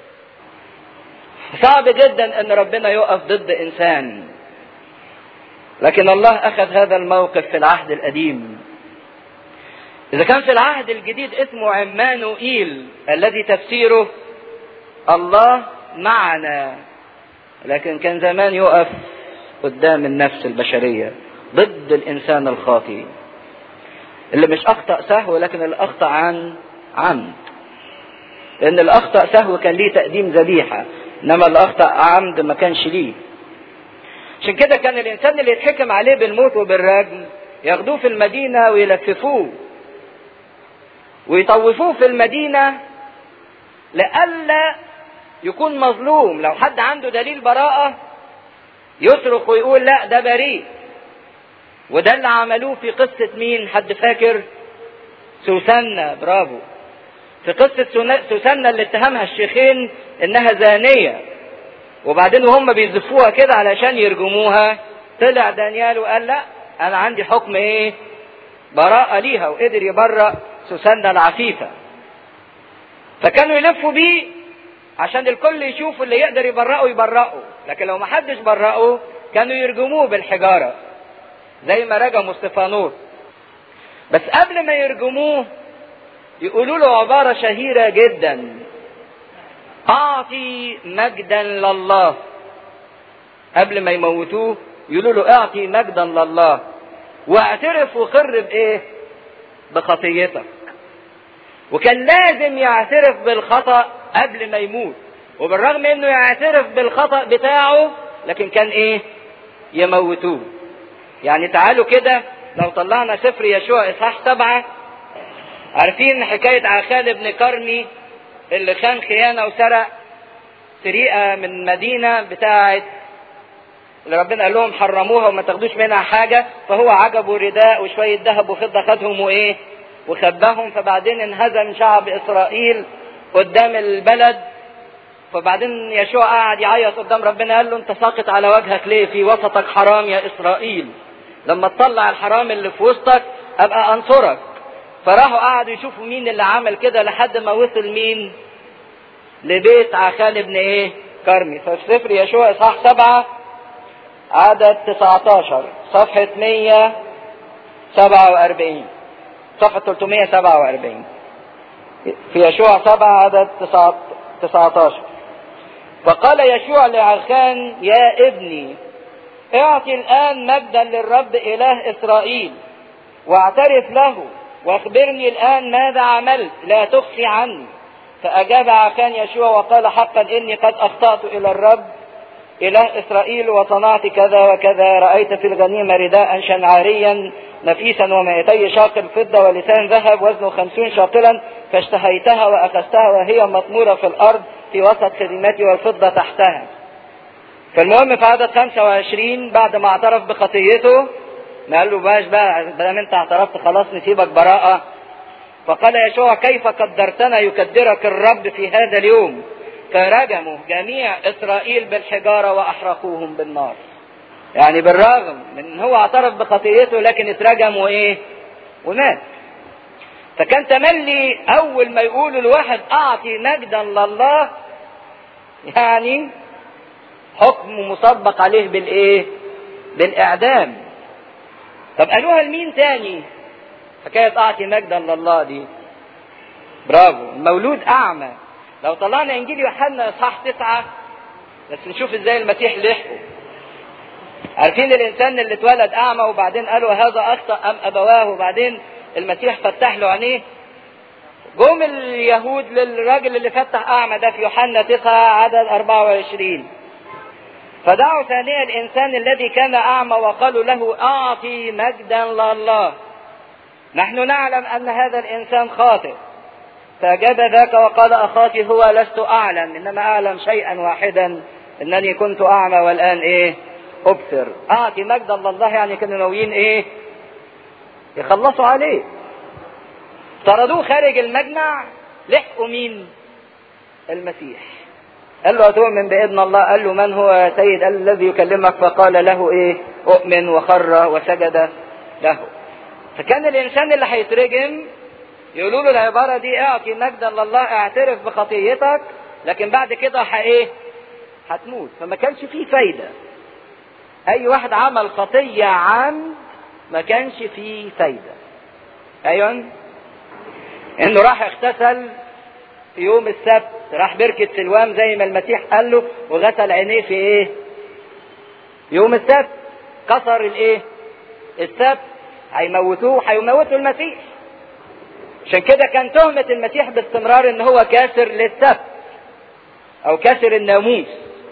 صعب جدا ان ربنا يقف ضد انسان لكن الله اخذ هذا الموقف في العهد القديم اذا كان في العهد الجديد اسمه عمانوئيل الذي تفسيره الله معنا لكن كان زمان يقف قدام النفس البشرية ضد الإنسان الخاطئ اللي مش أخطأ سهو لكن اللي أخطأ عن عمد لأن اللي أخطأ سهو كان ليه تقديم ذبيحة إنما اللي أخطأ عمد ما كانش ليه عشان كده كان الإنسان اللي يتحكم عليه بالموت وبالرجم ياخدوه في المدينة ويلففوه ويطوفوه في المدينة لئلا يكون مظلوم لو حد عنده دليل براءة يصرخ ويقول لا ده بريء وده اللي عملوه في قصة مين حد فاكر سوسنة برافو في قصة سوسنة اللي اتهمها الشيخين انها زانية وبعدين وهم بيزفوها كده علشان يرجموها طلع دانيال وقال لا انا عندي حكم ايه براءة ليها وقدر يبرأ سوسنة العفيفة فكانوا يلفوا بيه عشان الكل يشوف اللي يقدر يبرئه يبرئه لكن لو ما حدش برئه كانوا يرجموه بالحجارة زي ما رجموا استفانوس بس قبل ما يرجموه يقولوا له عبارة شهيرة جدا أعطي مجدا لله قبل ما يموتوه يقولوا له اعطي مجدا لله واعترف وقر بايه بخطيتك وكان لازم يعترف بالخطأ قبل ما يموت وبالرغم انه يعترف بالخطأ بتاعه لكن كان ايه يموتوه يعني تعالوا كده لو طلعنا سفر يشوع اصحاح سبعة عارفين حكاية عخال ابن كرمي اللي خان خيانة وسرق سرقة من مدينة بتاعت اللي ربنا قال لهم حرموها وما تاخدوش منها حاجة فهو عجبه رداء وشوية ذهب وفضة خدهم وايه وخباهم فبعدين انهزم شعب اسرائيل قدام البلد فبعدين يشوع قعد يعيط قدام ربنا قال له انت ساقط على وجهك ليه في وسطك حرام يا اسرائيل لما تطلع الحرام اللي في وسطك ابقى انصرك فراحوا قعدوا يشوفوا مين اللي عمل كده لحد ما وصل مين لبيت عخال ابن ايه كرمي ففي سفر يشوع اصحاح سبعة عدد 19 صفحة 147 صفحة 347 في يشوع 7 عدد 19 فقال يشوع لعخان يا ابني اعطي الآن مجدا للرب إله إسرائيل واعترف له واخبرني الآن ماذا عملت لا تخفي عني فأجاب عخان يشوع وقال حقا إني قد أخطأت إلى الرب إله إسرائيل وصنعت كذا وكذا رأيت في الغنيمة رداء شنعاريا نفيسا ومائتي شاقل فضة ولسان ذهب وزنه خمسين شاقلا فاشتهيتها وأخذتها وهي مطمورة في الأرض في وسط خدمتي والفضة تحتها فالمهم في عدد 25 بعد ما اعترف بخطيته ما قال له باش بقى دام انت اعترفت خلاص نسيبك براءة فقال يشوع كيف قدرتنا يكدرك الرب في هذا اليوم فرجموا جميع اسرائيل بالحجارة واحرقوهم بالنار يعني بالرغم من ان هو اعترف بخطيته لكن اترجم وايه ومات فكان تملي اول ما يقولوا الواحد اعطي مجدا لله يعني حكم مسبق عليه بالايه بالاعدام طب قالوها لمين تاني حكاية اعطي مجدا لله دي برافو المولود اعمى لو طلعنا انجيل يوحنا اصحاح تسعة بس نشوف ازاي المسيح لحقه عارفين الانسان اللي اتولد اعمى وبعدين قالوا هذا اخطا ام ابواه وبعدين المسيح فتح له عينيه جم اليهود للراجل اللي فتح اعمى ده في يوحنا 9 عدد 24 فدعوا ثانيا الانسان الذي كان اعمى وقالوا له اعطي مجدا لله نحن نعلم ان هذا الانسان خاطئ فاجاب ذاك وقال اخاتي هو لست اعلم انما اعلم شيئا واحدا انني كنت اعمى والان ايه ابصر اعطي مجدا لله يعني كانوا ناويين ايه يخلصوا عليه طردوه خارج المجمع لحقوا مين المسيح قال له أتؤمن بإذن الله قال له من هو يا سيد قال الذي يكلمك فقال له إيه أؤمن وخر وسجد له فكان الإنسان اللي هيترجم يقولوا له العبارة دي اعطي مجدا لله اعترف بخطيتك لكن بعد كده ايه هتموت فما كانش فيه فايدة أي واحد عمل خطية عمد ما كانش فيه فايدة أيوة إنه راح اغتسل في يوم السبت راح بركة سلوام زي ما المسيح قال له وغسل عينيه في ايه يوم السبت كسر الايه السبت هيموتوه هيموتوا المسيح عشان كده كان تهمة المسيح باستمرار ان هو كاسر للسبت او كاسر الناموس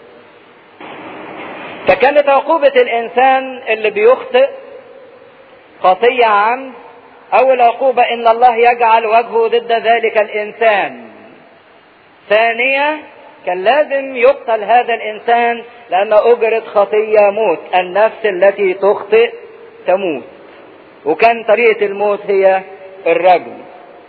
فكانت عقوبة الانسان اللي بيخطئ خطية عمد اول عقوبة ان الله يجعل وجهه ضد ذلك الانسان ثانية كان لازم يقتل هذا الإنسان لأن أجرة خطية موت النفس التي تخطئ تموت وكان طريقة الموت هي الرجم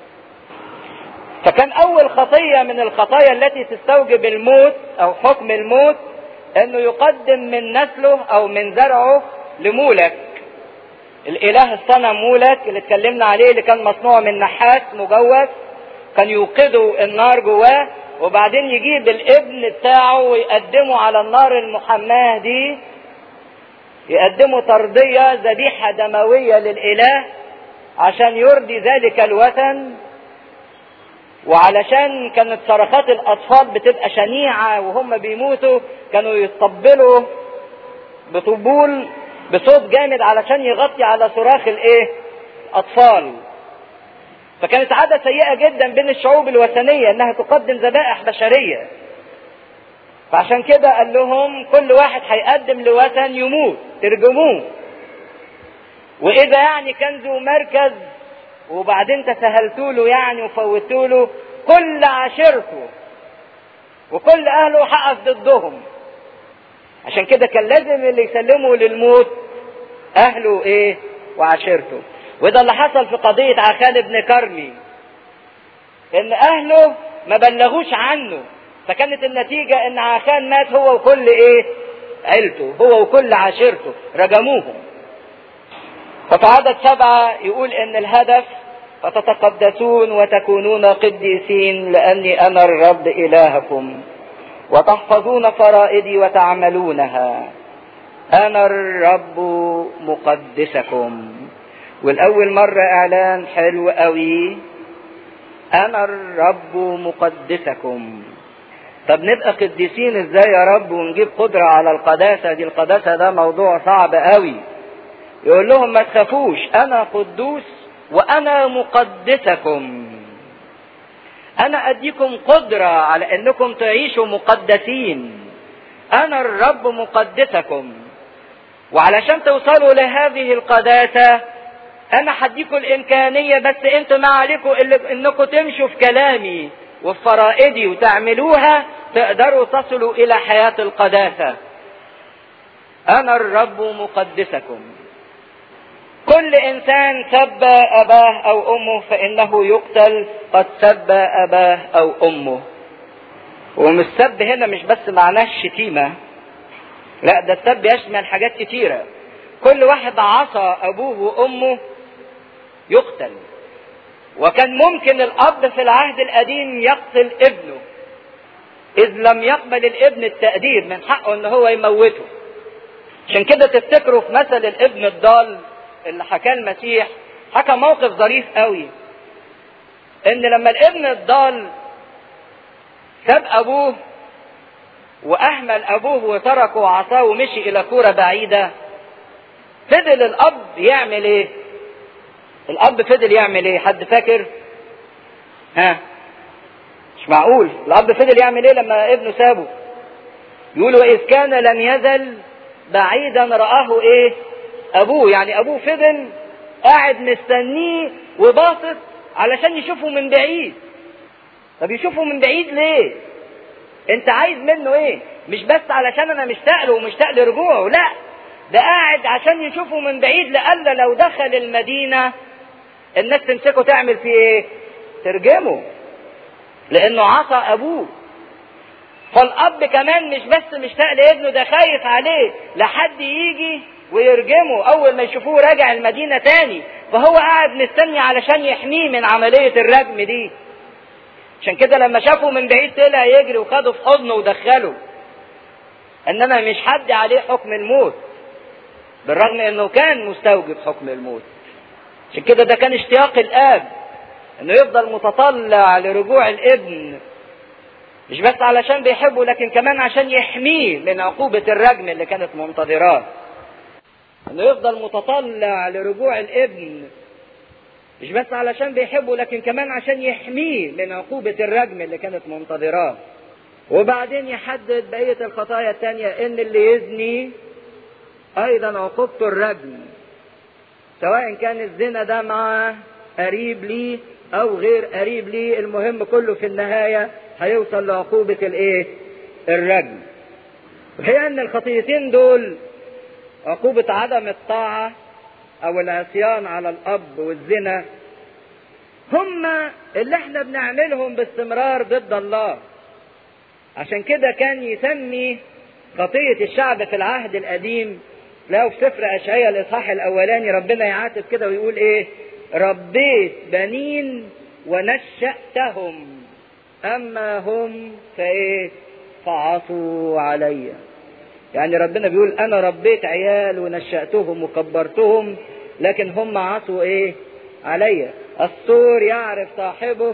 فكان أول خطية من الخطايا التي تستوجب الموت أو حكم الموت أنه يقدم من نسله أو من زرعه لمولك الإله الصنم مولك اللي اتكلمنا عليه اللي كان مصنوع من نحاس مجوف كان يوقدوا النار جواه وبعدين يجيب الابن بتاعه ويقدمه على النار المحماة دي يقدموا ترضية ذبيحة دموية للإله عشان يرضي ذلك الوثن وعلشان كانت صرخات الأطفال بتبقى شنيعة وهم بيموتوا كانوا يطبلوا بطبول بصوت جامد علشان يغطي على صراخ الايه؟ أطفال فكانت عادة سيئة جدا بين الشعوب الوثنية انها تقدم ذبائح بشرية فعشان كده قال لهم كل واحد هيقدم لوثن يموت ترجموه واذا يعني كان ذو مركز وبعدين تسهلتوا له يعني وفوتوا له كل عشيرته وكل اهله حقف ضدهم عشان كده كان لازم اللي يسلموا للموت اهله ايه وعشيرته وده اللي حصل في قضية عخان ابن كرمي ان اهله ما بلغوش عنه فكانت النتيجة ان عخان مات هو وكل ايه عيلته هو وكل عشيرته رجموهم ففي عدد سبعة يقول ان الهدف فتتقدسون وتكونون قديسين لاني انا الرب الهكم وتحفظون فرائدي وتعملونها انا الرب مقدسكم والاول مرة اعلان حلو قوي انا الرب مقدسكم طب نبقى قديسين ازاي يا رب ونجيب قدرة على القداسة دي القداسة ده موضوع صعب قوي يقول لهم ما تخافوش انا قدوس وانا مقدسكم انا اديكم قدرة على انكم تعيشوا مقدسين انا الرب مقدسكم وعلشان توصلوا لهذه القداسة انا هديكم الامكانية بس انتوا ما عليكم الا انكم تمشوا في كلامي وفي فرائدي وتعملوها تقدروا تصلوا الى حياة القداسة انا الرب مقدسكم كل انسان سب اباه او امه فانه يقتل قد سب اباه او امه ومش السب هنا مش بس معناه الشتيمة لا ده السب يشمل حاجات كتيرة كل واحد عصى ابوه وامه يقتل وكان ممكن الاب في العهد القديم يقتل ابنه اذ لم يقبل الابن التأديب من حقه ان هو يموته عشان كده تفتكروا في مثل الابن الضال اللي حكاه المسيح حكى موقف ظريف قوي ان لما الابن الضال ساب ابوه واهمل ابوه وتركه عصاه ومشي الى كوره بعيده فضل الاب يعمل ايه الاب فضل يعمل ايه حد فاكر ها مش معقول الاب فضل يعمل ايه لما ابنه سابه يقول واذ كان لم يزل بعيدا رآه ايه ابوه يعني ابوه فضل قاعد مستنيه وباصص علشان يشوفه من بعيد طب يشوفه من بعيد ليه انت عايز منه ايه مش بس علشان انا مشتاق له ومشتاق لرجوعه لا ده قاعد عشان يشوفه من بعيد لألا لو دخل المدينة الناس تمسكه تعمل فيه ايه ترجمه لانه عصى ابوه فالاب كمان مش بس مشتاق لابنه ده خايف عليه لحد يجي ويرجمه اول ما يشوفوه راجع المدينة تاني فهو قاعد مستني علشان يحميه من عملية الرجم دي عشان كده لما شافه من بعيد طلع يجري وخده في حضنه ودخله انما مش حد عليه حكم الموت بالرغم انه كان مستوجب حكم الموت عشان كده ده كان اشتياق الاب انه يفضل متطلع لرجوع الابن مش بس علشان بيحبه لكن كمان عشان يحميه من عقوبة الرجم اللي كانت منتظراه انه يفضل متطلع لرجوع الابن مش بس علشان بيحبه لكن كمان عشان يحميه من عقوبة الرجم اللي كانت منتظراه وبعدين يحدد بقية الخطايا التانية ان اللي يزني ايضا عقوبته الرجم سواء كان الزنا ده مع قريب ليه او غير قريب ليه المهم كله في النهاية هيوصل لعقوبة الايه الرجم وهي ان الخطيتين دول عقوبة عدم الطاعة او العصيان على الاب والزنا هما اللي احنا بنعملهم باستمرار ضد الله عشان كده كان يسمي خطية الشعب في العهد القديم لو في سفر اشعياء الاصحاح الاولاني ربنا يعاتب كده ويقول ايه ربيت بنين ونشأتهم اما هم فايه فعصوا عليّ يعني ربنا بيقول انا ربيت عيال ونشأتهم وكبرتهم لكن هم عصوا ايه عليا السور يعرف صاحبه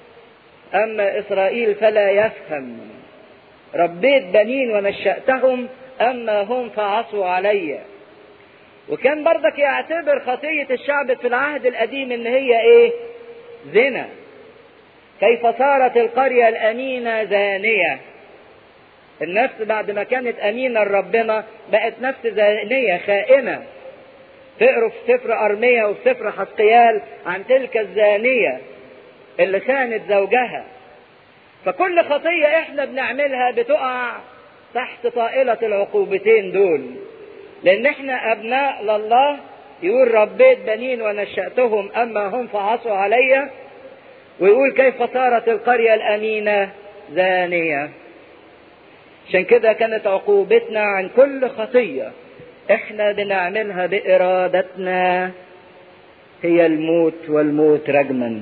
اما اسرائيل فلا يفهم ربيت بنين ونشأتهم اما هم فعصوا عليا وكان برضك يعتبر خطية الشعب في العهد القديم ان هي ايه زنا كيف صارت القرية الامينة زانية النفس بعد ما كانت أمينة لربنا بقت نفس زانية خائنة تقروا في سفر أرمية وفي سفر حسقيال عن تلك الزانية اللي خانت زوجها فكل خطية احنا بنعملها بتقع تحت طائلة العقوبتين دول لأن احنا أبناء لله يقول ربيت بنين ونشأتهم أما هم فعصوا علي ويقول كيف صارت القرية الأمينة زانية عشان كده كانت عقوبتنا عن كل خطية احنا بنعملها بارادتنا هي الموت والموت رجما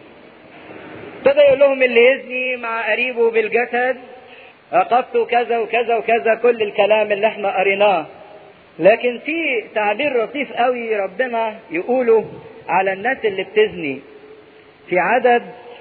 ابتدى يقول لهم اللي يزني مع قريبه بالجسد عقبته كذا وكذا وكذا كل الكلام اللي احنا قريناه لكن في تعبير لطيف قوي ربنا يقوله على الناس اللي بتزني في عدد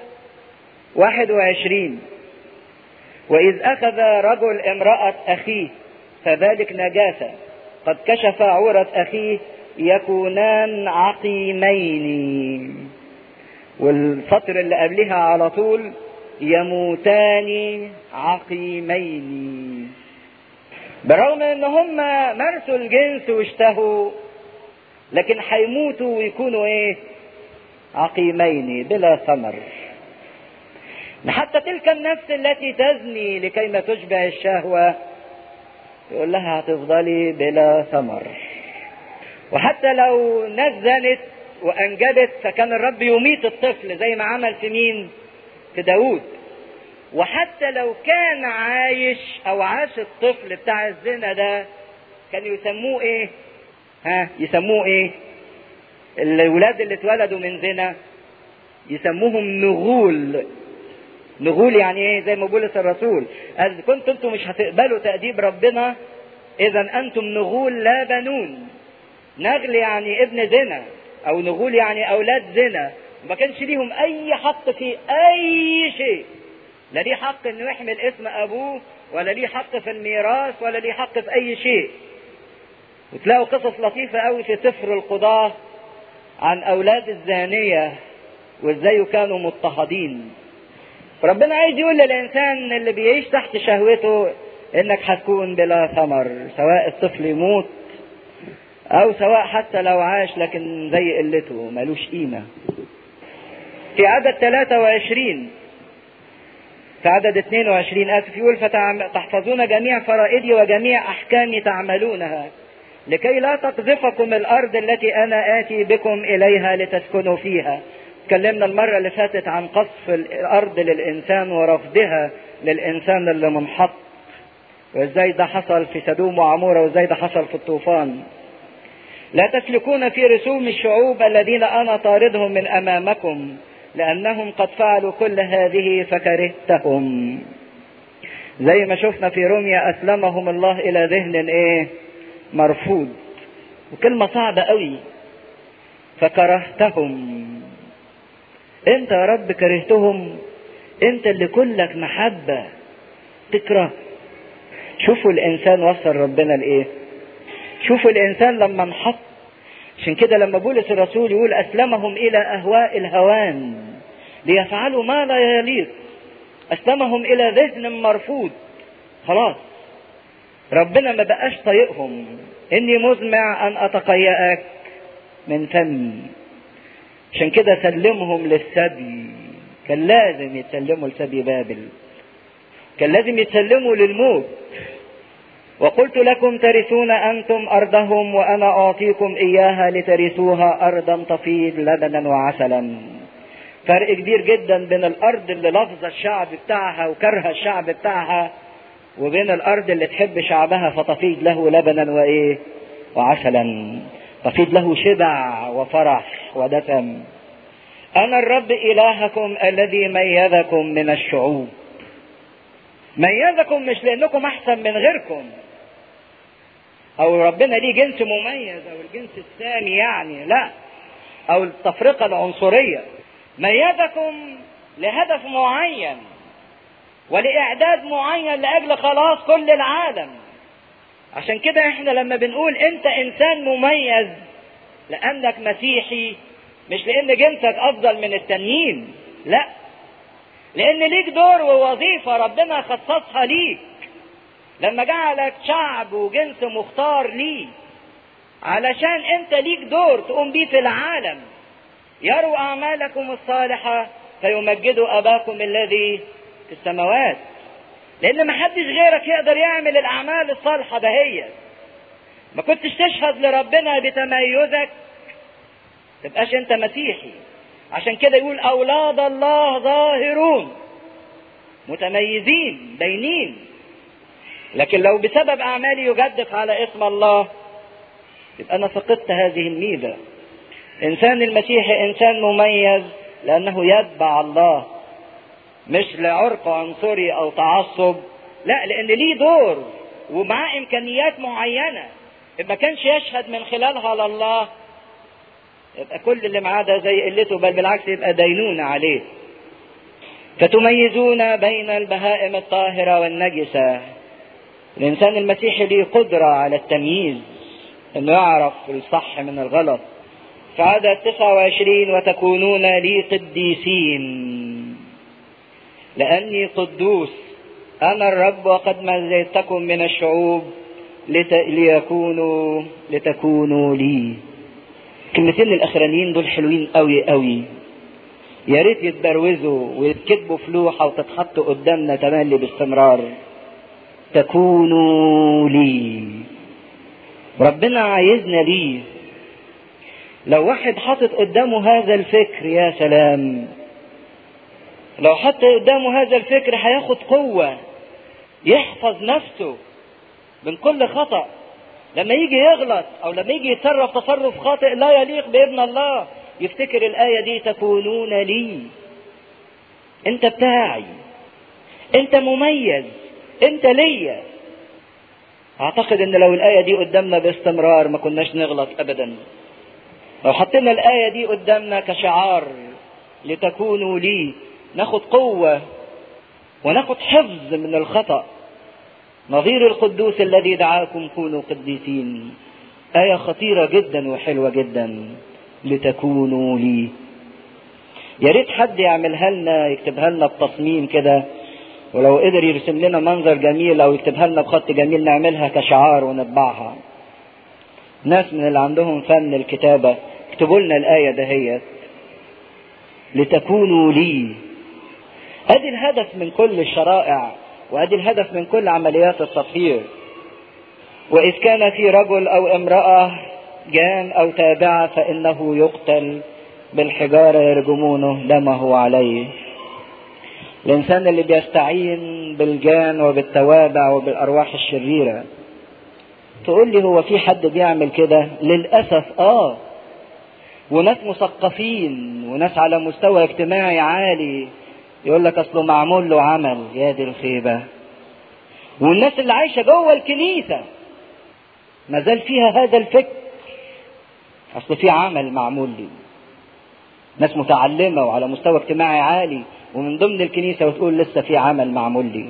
21 وإذ أخذ رجل امرأة أخيه فذلك نجاسة قد كشف عورة أخيه يكونان عقيمين والسطر اللي قبلها على طول يموتان عقيمين برغم ان هم مارسوا الجنس واشتهوا لكن هيموتوا ويكونوا ايه عقيمين بلا ثمر حتى تلك النفس التي تزني لكي ما تشبع الشهوة يقول لها هتفضلي بلا ثمر وحتى لو نزلت وأنجبت فكان الرب يميت الطفل زي ما عمل في مين في داود وحتى لو كان عايش أو عاش الطفل بتاع الزنا ده كانوا يسموه إيه ها يسموه إيه الولاد اللي اتولدوا من زنا يسموهم نغول نغول يعني ايه زي ما بولس الرسول قال كنتم انتم مش هتقبلوا تأديب ربنا اذا انتم نغول لا بنون نغل يعني ابن زنا او نغول يعني اولاد زنا ما كانش ليهم اي حق في اي شيء لا ليه حق انه يحمل اسم ابوه ولا ليه حق في الميراث ولا ليه حق في اي شيء وتلاقوا قصص لطيفة قوي في سفر القضاة عن اولاد الزانية وازاي كانوا مضطهدين ربنا عايز يقول للانسان اللي بيعيش تحت شهوته انك هتكون بلا ثمر سواء الطفل يموت او سواء حتى لو عاش لكن زي قلته ملوش قيمة في عدد 23 في عدد 22 آسف يقول فتحفظون جميع فرائدي وجميع أحكامي تعملونها لكي لا تقذفكم الأرض التي أنا آتي بكم إليها لتسكنوا فيها تكلمنا المرة اللي فاتت عن قصف الأرض للإنسان ورفضها للإنسان اللي منحط وإزاي ده حصل في سدوم وعمورة وإزاي ده حصل في الطوفان لا تسلكون في رسوم الشعوب الذين أنا طاردهم من أمامكم لأنهم قد فعلوا كل هذه فكرهتهم زي ما شفنا في روميا أسلمهم الله إلى ذهن إيه مرفوض وكلمة صعبة قوي فكرهتهم انت يا رب كرهتهم انت اللي كلك محبة تكره شوفوا الانسان وصل ربنا لايه شوفوا الانسان لما انحط عشان كده لما بولس الرسول يقول اسلمهم الى اهواء الهوان ليفعلوا ما لا يليق اسلمهم الى ذهن مرفوض خلاص ربنا ما بقاش طايقهم اني مزمع ان اتقيأك من فمي عشان كده سلمهم للسبي كان لازم يتسلموا لسبي بابل كان لازم يتسلموا للموت وقلت لكم ترثون أنتم أرضهم وأنا أعطيكم إياها لترثوها أرضا تفيض لبنا وعسلا فرق كبير جدا بين الأرض اللي لفظ الشعب بتاعها وكره الشعب بتاعها وبين الأرض اللي تحب شعبها فتفيض له لبنا وإيه وعسلا تفيض له شبع وفرح ودسم أنا الرب إلهكم الذي ميزكم من الشعوب ميزكم مش لأنكم أحسن من غيركم أو ربنا ليه جنس مميز أو الجنس الثاني يعني لا أو التفرقة العنصرية ميزكم لهدف معين ولإعداد معين لأجل خلاص كل العالم عشان كده احنا لما بنقول انت انسان مميز لانك مسيحي مش لان جنسك افضل من التانيين لا لان ليك دور ووظيفه ربنا خصصها ليك لما جعلك شعب وجنس مختار ليه علشان انت ليك دور تقوم بيه في العالم يروا اعمالكم الصالحه فيمجدوا اباكم الذي في السماوات لان ما حدش غيرك يقدر يعمل الاعمال الصالحه دهيت ما كنتش تشهد لربنا بتميزك تبقاش انت مسيحي عشان كده يقول اولاد الله ظاهرون متميزين باينين لكن لو بسبب اعمالي يجدف على اسم الله يبقى انا فقدت هذه الميزه انسان المسيحي انسان مميز لانه يتبع الله مش لعرق عنصري او تعصب لا لان ليه دور ومعاه امكانيات معينه ما كانش يشهد من خلالها لله يبقى كل اللي معاه ده زي قلته بل بالعكس يبقى دينونة عليه فتميزون بين البهائم الطاهرة والنجسة الإنسان المسيحي ليه قدرة على التمييز إنه يعرف الصح من الغلط في عدد 29 وتكونون لي قديسين لأني قدوس أنا الرب وقد ميزتكم من الشعوب لت... ليكونوا لتكونوا لي الكلمتين الأخرانيين دول حلوين قوي قوي يا ريت يتبروزوا ويتكتبوا في لوحة وتتحط قدامنا تملي باستمرار تكونوا لي ربنا عايزنا ليه لو واحد حاطط قدامه هذا الفكر يا سلام لو حط قدامه هذا الفكر هياخد قوة يحفظ نفسه من كل خطأ لما يجي يغلط او لما يجي يتصرف تصرف خاطئ لا يليق بابن الله يفتكر الآية دي تكونون لي انت بتاعي انت مميز انت ليا اعتقد ان لو الآية دي قدامنا باستمرار ما كناش نغلط ابدا لو حطينا الآية دي قدامنا كشعار لتكونوا لي ناخد قوة وناخد حفظ من الخطأ نظير القدوس الذي دعاكم كونوا قديسين آية خطيرة جدا وحلوة جدا لتكونوا لي يا ريت حد يعملها لنا يكتبها لنا بتصميم كده ولو قدر يرسم لنا منظر جميل او يكتبها لنا بخط جميل نعملها كشعار ونطبعها ناس من اللي عندهم فن الكتابة اكتبوا لنا الآية دهيت لتكونوا لي ادي الهدف من كل الشرائع وادي الهدف من كل عمليات التطهير واذ كان في رجل او امرأة جان او تابعة فانه يقتل بالحجارة يرجمونه دمه عليه الانسان اللي بيستعين بالجان وبالتوابع وبالارواح الشريرة تقول لي هو في حد بيعمل كده للأسف اه وناس مثقفين وناس على مستوى اجتماعي عالي يقول لك اصله معمول له عمل يا دي الخيبة والناس اللي عايشة جوه الكنيسة ما زال فيها هذا الفكر اصل في عمل معمول لي ناس متعلمة وعلى مستوى اجتماعي عالي ومن ضمن الكنيسة وتقول لسه في عمل معمول لي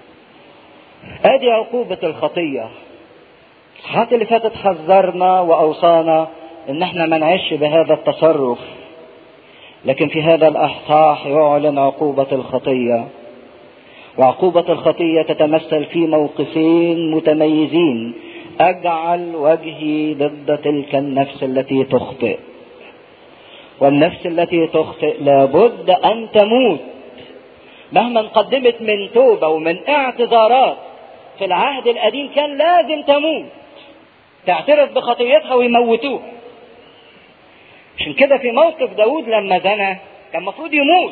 ادي عقوبة الخطية الصحات اللي فاتت حذرنا واوصانا ان احنا ما نعيش بهذا التصرف لكن في هذا الاصحاح يعلن عقوبة الخطية وعقوبة الخطية تتمثل في موقفين متميزين اجعل وجهي ضد تلك النفس التي تخطئ والنفس التي تخطئ لابد ان تموت مهما قدمت من توبة ومن اعتذارات في العهد القديم كان لازم تموت تعترف بخطيتها ويموتوها عشان كده في موقف داود لما زنى كان المفروض يموت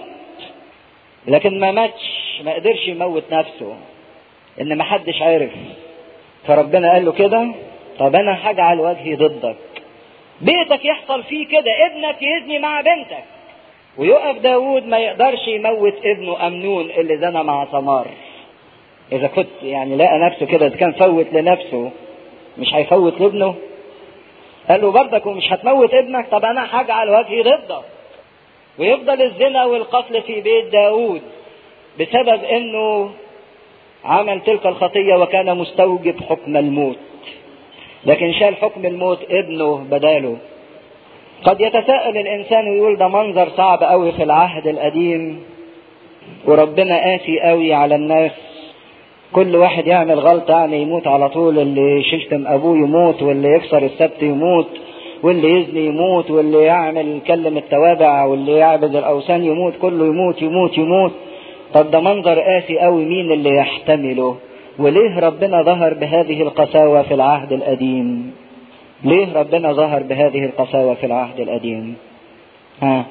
لكن ما ماتش ما قدرش يموت نفسه ان ما حدش عارف فربنا قال له كده طب انا هجعل وجهي ضدك بيتك يحصل فيه كده ابنك يزني مع بنتك ويقف داود ما يقدرش يموت ابنه امنون اللي زنى مع ثمار اذا كنت يعني لقى نفسه كده اذا كان فوت لنفسه مش هيفوت لابنه قال له برضك ومش هتموت ابنك طب انا هجعل وجهي ضدك ويفضل الزنا والقتل في بيت داود بسبب انه عمل تلك الخطية وكان مستوجب حكم الموت لكن شال حكم الموت ابنه بداله قد يتساءل الانسان ويقول ده منظر صعب قوي في العهد القديم وربنا قاسي قوي على الناس كل واحد يعمل غلطة يعني يموت على طول اللي يشتم أبوه يموت واللي يكسر السبت يموت واللي يزني يموت واللي يعمل يكلم التوابع واللي يعبد الأوثان يموت كله يموت يموت يموت طب ده منظر قاسي قوي مين اللي يحتمله وليه ربنا ظهر بهذه القساوة في العهد القديم ليه ربنا ظهر بهذه القساوة في العهد القديم ها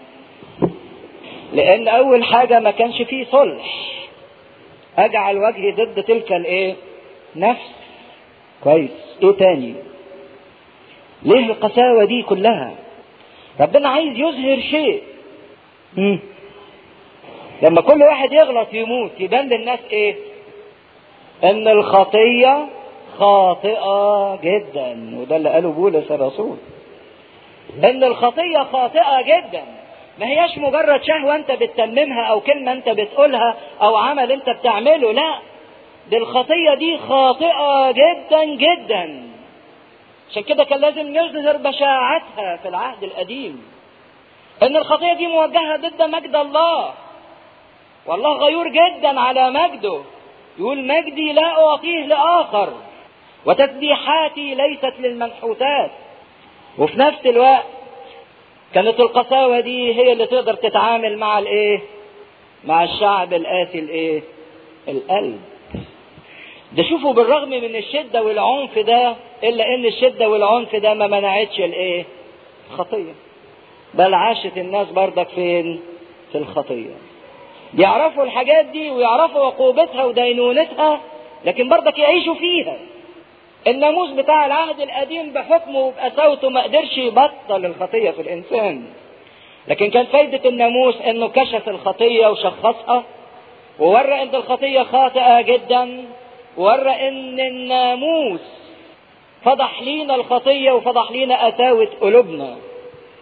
لأن أول حاجة ما كانش فيه صلح اجعل وجهي ضد تلك الايه نفس كويس ايه تاني ليه القساوة دي كلها ربنا عايز يظهر شيء مم. لما كل واحد يغلط يموت يبان للناس ايه ان الخطية خاطئة جدا وده اللي قاله بولس الرسول ان الخطية خاطئة جدا ما هياش مجرد شهوة انت بتتممها او كلمة انت بتقولها او عمل انت بتعمله لا دي الخطية دي خاطئة جدا جدا عشان كده كان لازم يظهر بشاعتها في العهد القديم ان الخطية دي موجهة ضد مجد الله والله غيور جدا على مجده يقول مجدي لا اعطيه لاخر وتسبيحاتي ليست للمنحوتات وفي نفس الوقت كانت القساوة دي هي اللي تقدر تتعامل مع الايه مع الشعب القاسي الايه القلب ده شوفوا بالرغم من الشدة والعنف ده الا ان الشدة والعنف ده ما منعتش الايه الخطية بل عاشت الناس برضك فين في الخطية يعرفوا الحاجات دي ويعرفوا عقوبتها ودينونتها لكن برضك يعيشوا فيها الناموس بتاع العهد القديم بحكمه وبقساوته ما قدرش يبطل الخطيه في الانسان لكن كان فايدة الناموس انه كشف الخطية وشخصها وورى ان الخطية خاطئة جدا وورى ان الناموس فضح لينا الخطية وفضح لينا قساوة قلوبنا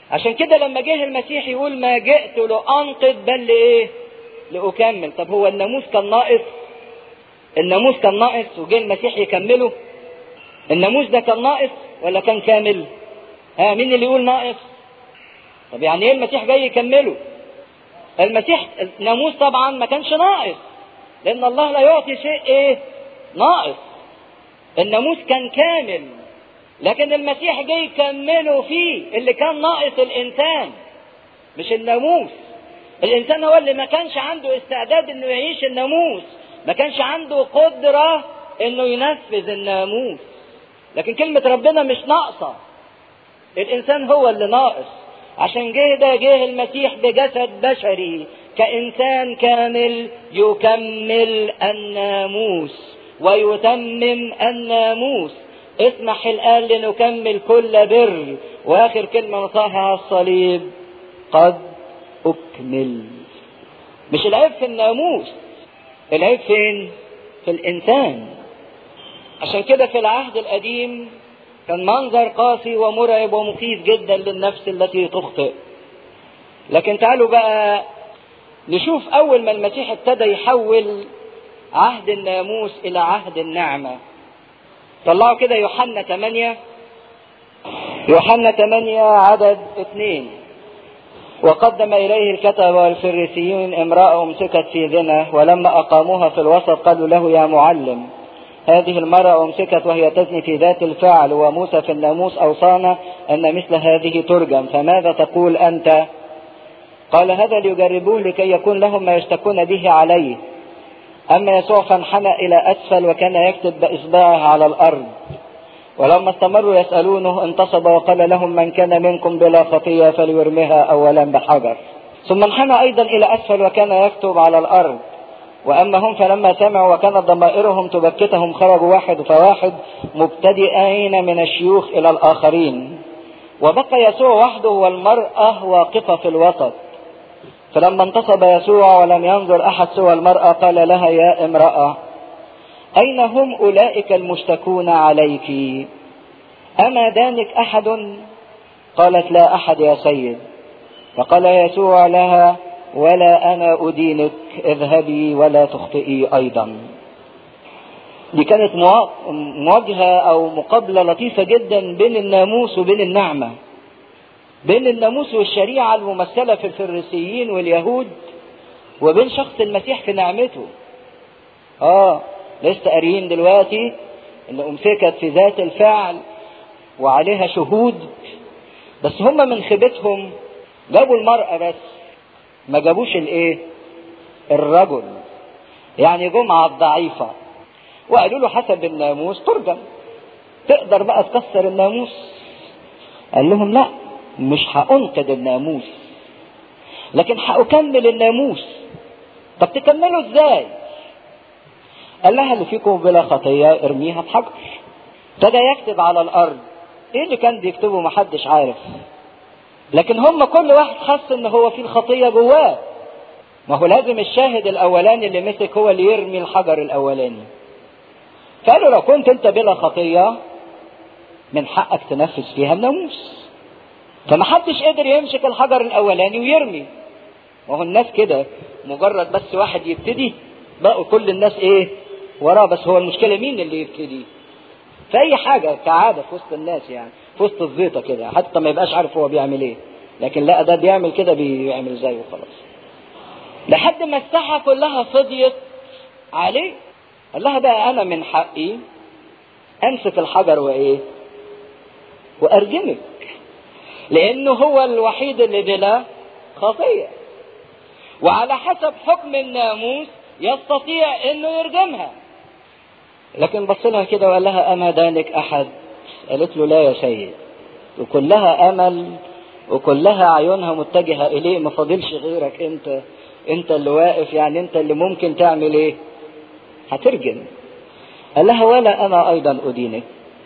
عشان كده لما جه المسيح يقول ما جئت لأنقض بل لإيه؟ لأكمل طب هو الناموس كان ناقص الناموس كان ناقص وجه المسيح يكمله الناموس ده كان ناقص ولا كان كامل ها مين اللي يقول ناقص طب يعني ايه المسيح جاي يكمله المسيح الناموس طبعا ما كانش ناقص لان الله لا يعطي شيء ايه ناقص الناموس كان كامل لكن المسيح جاي يكمله فيه اللي كان ناقص الانسان مش الناموس الانسان هو اللي ما كانش عنده استعداد انه يعيش الناموس ما كانش عنده قدرة انه ينفذ الناموس لكن كلمة ربنا مش ناقصة الانسان هو اللي ناقص عشان جه ده جه المسيح بجسد بشري كإنسان كامل يكمل الناموس ويتمم الناموس اسمح الآن لنكمل كل بر وآخر كلمة نطاها على الصليب قد أكمل مش العيب في الناموس العيب فين؟ في الإنسان عشان كده في العهد القديم كان منظر قاسي ومرعب ومخيف جدا للنفس التي تخطئ لكن تعالوا بقى نشوف أول ما المسيح ابتدى يحول عهد الناموس إلى عهد النعمة طلعوا كده يوحنا 8 يوحنا 8 عدد اثنين وقدم إليه الكتب والفريسيون امرأة أمسكت في زنا ولما أقاموها في الوسط قالوا له يا معلم هذه المرأة أمسكت وهي تزني في ذات الفعل وموسى في الناموس أوصانا أن مثل هذه ترجم فماذا تقول أنت قال هذا ليجربوه لكي يكون لهم ما يشتكون به عليه أما يسوع فانحنى إلى أسفل وكان يكتب بإصبعه على الأرض ولما استمروا يسألونه انتصب وقال لهم من كان منكم بلا خطية فليرمها أولا بحجر ثم انحنى أيضا إلى أسفل وكان يكتب على الأرض وأما هم فلما سمعوا وكانت ضمائرهم تبكتهم خرجوا واحد فواحد مبتدئين من الشيوخ إلى الآخرين وبقى يسوع وحده والمرأة واقفة في الوسط فلما انتصب يسوع ولم ينظر أحد سوى المرأة قال لها يا امرأة أين هم أولئك المشتكون عليك أما دانك أحد قالت لا أحد يا سيد فقال يسوع لها ولا أنا أدينك اذهبي ولا تخطئي أيضا دي كانت مواجهة أو مقابلة لطيفة جدا بين الناموس وبين النعمة بين الناموس والشريعة الممثلة في الفريسيين واليهود وبين شخص المسيح في نعمته اه لسه قاريين دلوقتي ان امسكت في ذات الفعل وعليها شهود بس هم من خيبتهم جابوا المرأة بس ما جابوش الايه الرجل يعني جمعة الضعيفة وقالوا له حسب الناموس ترجم تقدر بقى تكسر الناموس قال لهم لا مش هأنقذ الناموس لكن هأكمل الناموس طب تكمله ازاي قال لها اللي فيكم بلا خطية ارميها بحجر ابتدى يكتب على الارض ايه اللي كان بيكتبه محدش عارف لكن هم كل واحد حس ان هو في الخطية جواه ما هو لازم الشاهد الاولاني اللي مسك هو اللي يرمي الحجر الاولاني فقالوا لو كنت انت بلا خطية من حقك تنفذ فيها الناموس فما حدش قدر يمسك الحجر الاولاني ويرمي وهو الناس كده مجرد بس واحد يبتدي بقوا كل الناس ايه وراه بس هو المشكلة مين اللي يبتدي في اي حاجة كعادة في وسط الناس يعني في وسط الزيطة كده حتى ما يبقاش عارف هو بيعمل ايه لكن لا ده بيعمل كده بيعمل زيه وخلاص لحد ما الساحة كلها فضيت عليه قال لها بقى انا من حقي امسك الحجر وايه وارجمك لانه هو الوحيد اللي بلا خطيه وعلى حسب حكم الناموس يستطيع انه يرجمها لكن بص لها كده وقال لها اما دانك احد قالت له لا يا سيد وكلها امل وكلها عيونها متجهه اليه ما فاضلش غيرك انت انت اللي واقف يعني انت اللي ممكن تعمل ايه هترجم قال لها ولا انا ايضا ادينك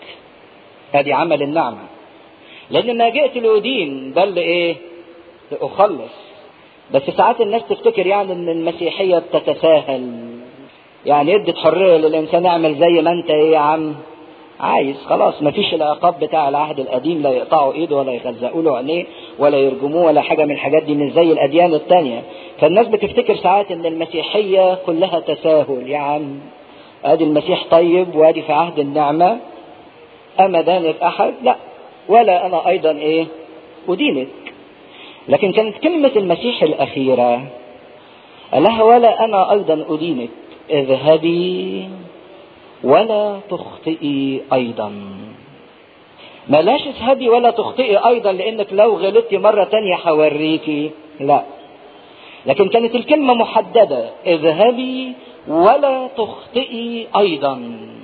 ادي عمل النعمه لان ما جئت لادين بل ايه لاخلص بس ساعات الناس تفتكر يعني ان المسيحيه بتتساهل يعني ادت حريه للانسان يعمل زي ما انت ايه يا عم عايز خلاص مفيش العقاب بتاع العهد القديم لا يقطعوا ايده ولا يغزقوا له عينيه ولا يرجموه ولا حاجه من الحاجات دي مش زي الاديان التانية فالناس بتفتكر ساعات ان المسيحيه كلها تساهل يا عم ادي المسيح طيب وادي في عهد النعمه اما دانك احد لا ولا انا ايضا ايه ادينك لكن كانت كلمه المسيح الاخيره قال لها ولا انا ايضا ادينك اذهبي ولا تخطئي ايضا بلاش اذهبي ولا تخطئي ايضا لانك لو غلطتي مرة تانية هوريكي لا لكن كانت الكلمة محددة اذهبي ولا تخطئي ايضا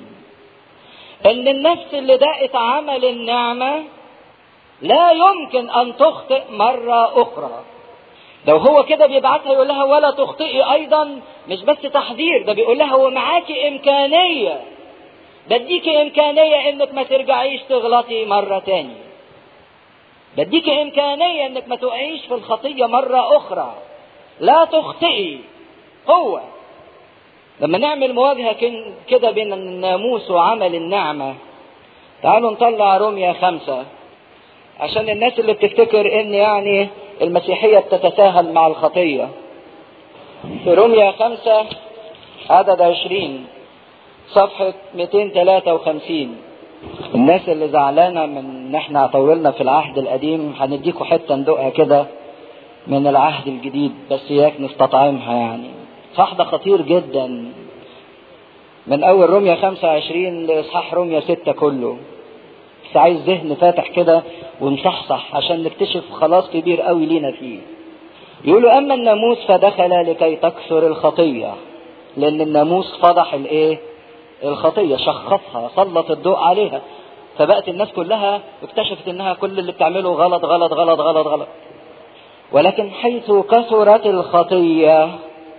ان النفس اللي دقت عمل النعمة لا يمكن ان تخطئ مرة اخرى لو هو كده بيبعتها يقول لها ولا تخطئي ايضا مش بس تحذير ده بيقول لها هو معاكي امكانيه بديكي امكانيه انك ما ترجعيش تغلطي مره تاني بديكي امكانيه انك ما تقعيش في الخطيه مره اخرى لا تخطئي هو لما نعمل مواجهه كده بين الناموس وعمل النعمه تعالوا نطلع روميا خمسه عشان الناس اللي بتفتكر ان يعني المسيحية بتتساهل مع الخطية في روميا خمسة عدد عشرين صفحة 253 الناس اللي زعلانة من ان احنا طولنا في العهد القديم هنديكوا حتة ندوقها كده من العهد الجديد بس اياك نستطعمها يعني صح ده خطير جدا من اول روميا 25 لاصحاح روميا 6 كله بس عايز ذهن فاتح كده ونصحصح عشان نكتشف خلاص كبير قوي لينا فيه يقولوا اما الناموس فدخل لكي تكثر الخطيه لان الناموس فضح الايه الخطيه شخصها سلط الضوء عليها فبقت الناس كلها اكتشفت انها كل اللي بتعمله غلط غلط غلط غلط غلط ولكن حيث كثرت الخطيه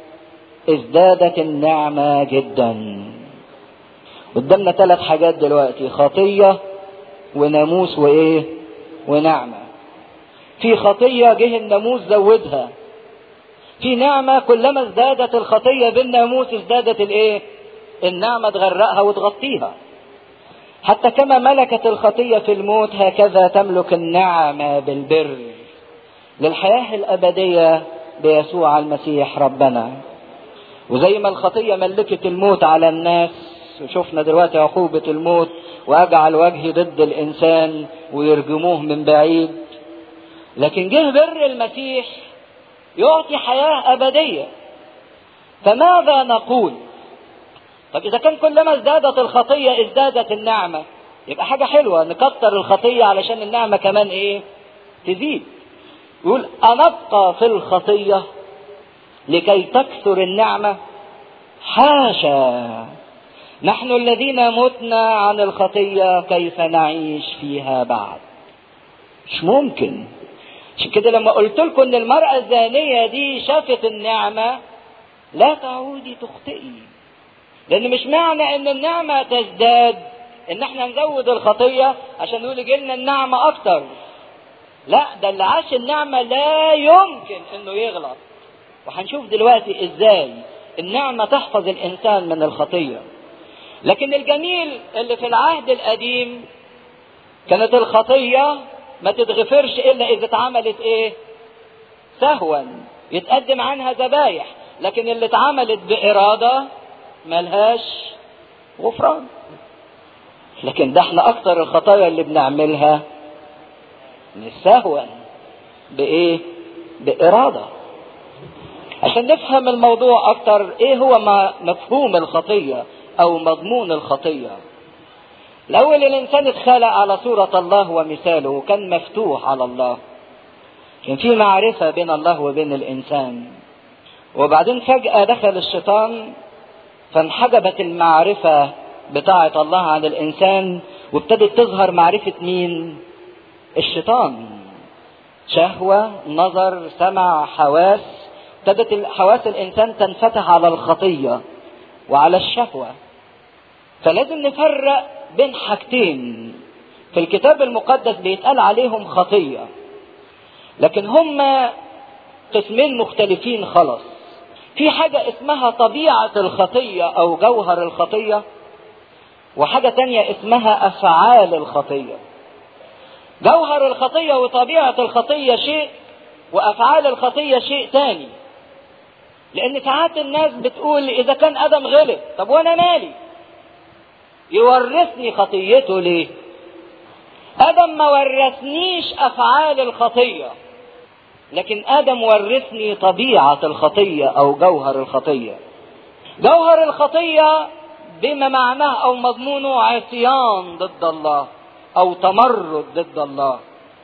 ازدادت النعمه جدا قدامنا ثلاث حاجات دلوقتي خطيه وناموس وايه ونعمة في خطية جه الناموس زودها في نعمة كلما ازدادت الخطية بالناموس ازدادت الايه النعمة تغرقها وتغطيها حتى كما ملكت الخطية في الموت هكذا تملك النعمة بالبر للحياة الأبدية بيسوع المسيح ربنا وزي ما الخطية ملكت الموت على الناس وشفنا دلوقتي عقوبة الموت وأجعل وجهي ضد الإنسان ويرجموه من بعيد لكن جه بر المسيح يعطي حياة أبدية فماذا نقول طب إذا كان كلما ازدادت الخطية ازدادت النعمة يبقى حاجة حلوة نكتر الخطية علشان النعمة كمان إيه تزيد يقول أنبقى في الخطية لكي تكثر النعمة حاشا نحن الذين متنا عن الخطية كيف نعيش فيها بعد مش ممكن عشان كده لما قلت لكم ان المرأة الزانية دي شافت النعمة لا تعودي تخطئي لان مش معنى ان النعمة تزداد ان احنا نزود الخطية عشان نقول جيلنا النعمة اكتر لا ده اللي عاش النعمة لا يمكن انه يغلط وهنشوف دلوقتي ازاي النعمة تحفظ الانسان من الخطية لكن الجميل اللي في العهد القديم كانت الخطية ما تتغفرش الا اذا اتعملت ايه سهوا يتقدم عنها ذبايح لكن اللي اتعملت بإرادة ملهاش غفران لكن ده احنا اكتر الخطايا اللي بنعملها مش سهوا بايه بإرادة عشان نفهم الموضوع اكتر ايه هو ما مفهوم الخطية او مضمون الخطية الاول الانسان اتخلق على صورة الله ومثاله وكان مفتوح على الله كان في معرفة بين الله وبين الانسان وبعدين فجأة دخل الشيطان فانحجبت المعرفة بتاعة الله عن الانسان وابتدت تظهر معرفة مين الشيطان شهوة نظر سمع حواس ابتدت حواس الانسان تنفتح على الخطية وعلى الشهوة فلازم نفرق بين حاجتين في الكتاب المقدس بيتقال عليهم خطية لكن هما قسمين مختلفين خالص في حاجة اسمها طبيعة الخطية أو جوهر الخطية وحاجة تانية اسمها أفعال الخطية جوهر الخطية وطبيعة الخطية شيء وأفعال الخطية شيء تاني لأن ساعات الناس بتقول إذا كان آدم غلط طب وأنا مالي يورثني خطيته ليه آدم ما ورثنيش أفعال الخطية لكن آدم ورثني طبيعة الخطية أو جوهر الخطية جوهر الخطية بما معناه أو مضمونه عصيان ضد الله أو تمرد ضد الله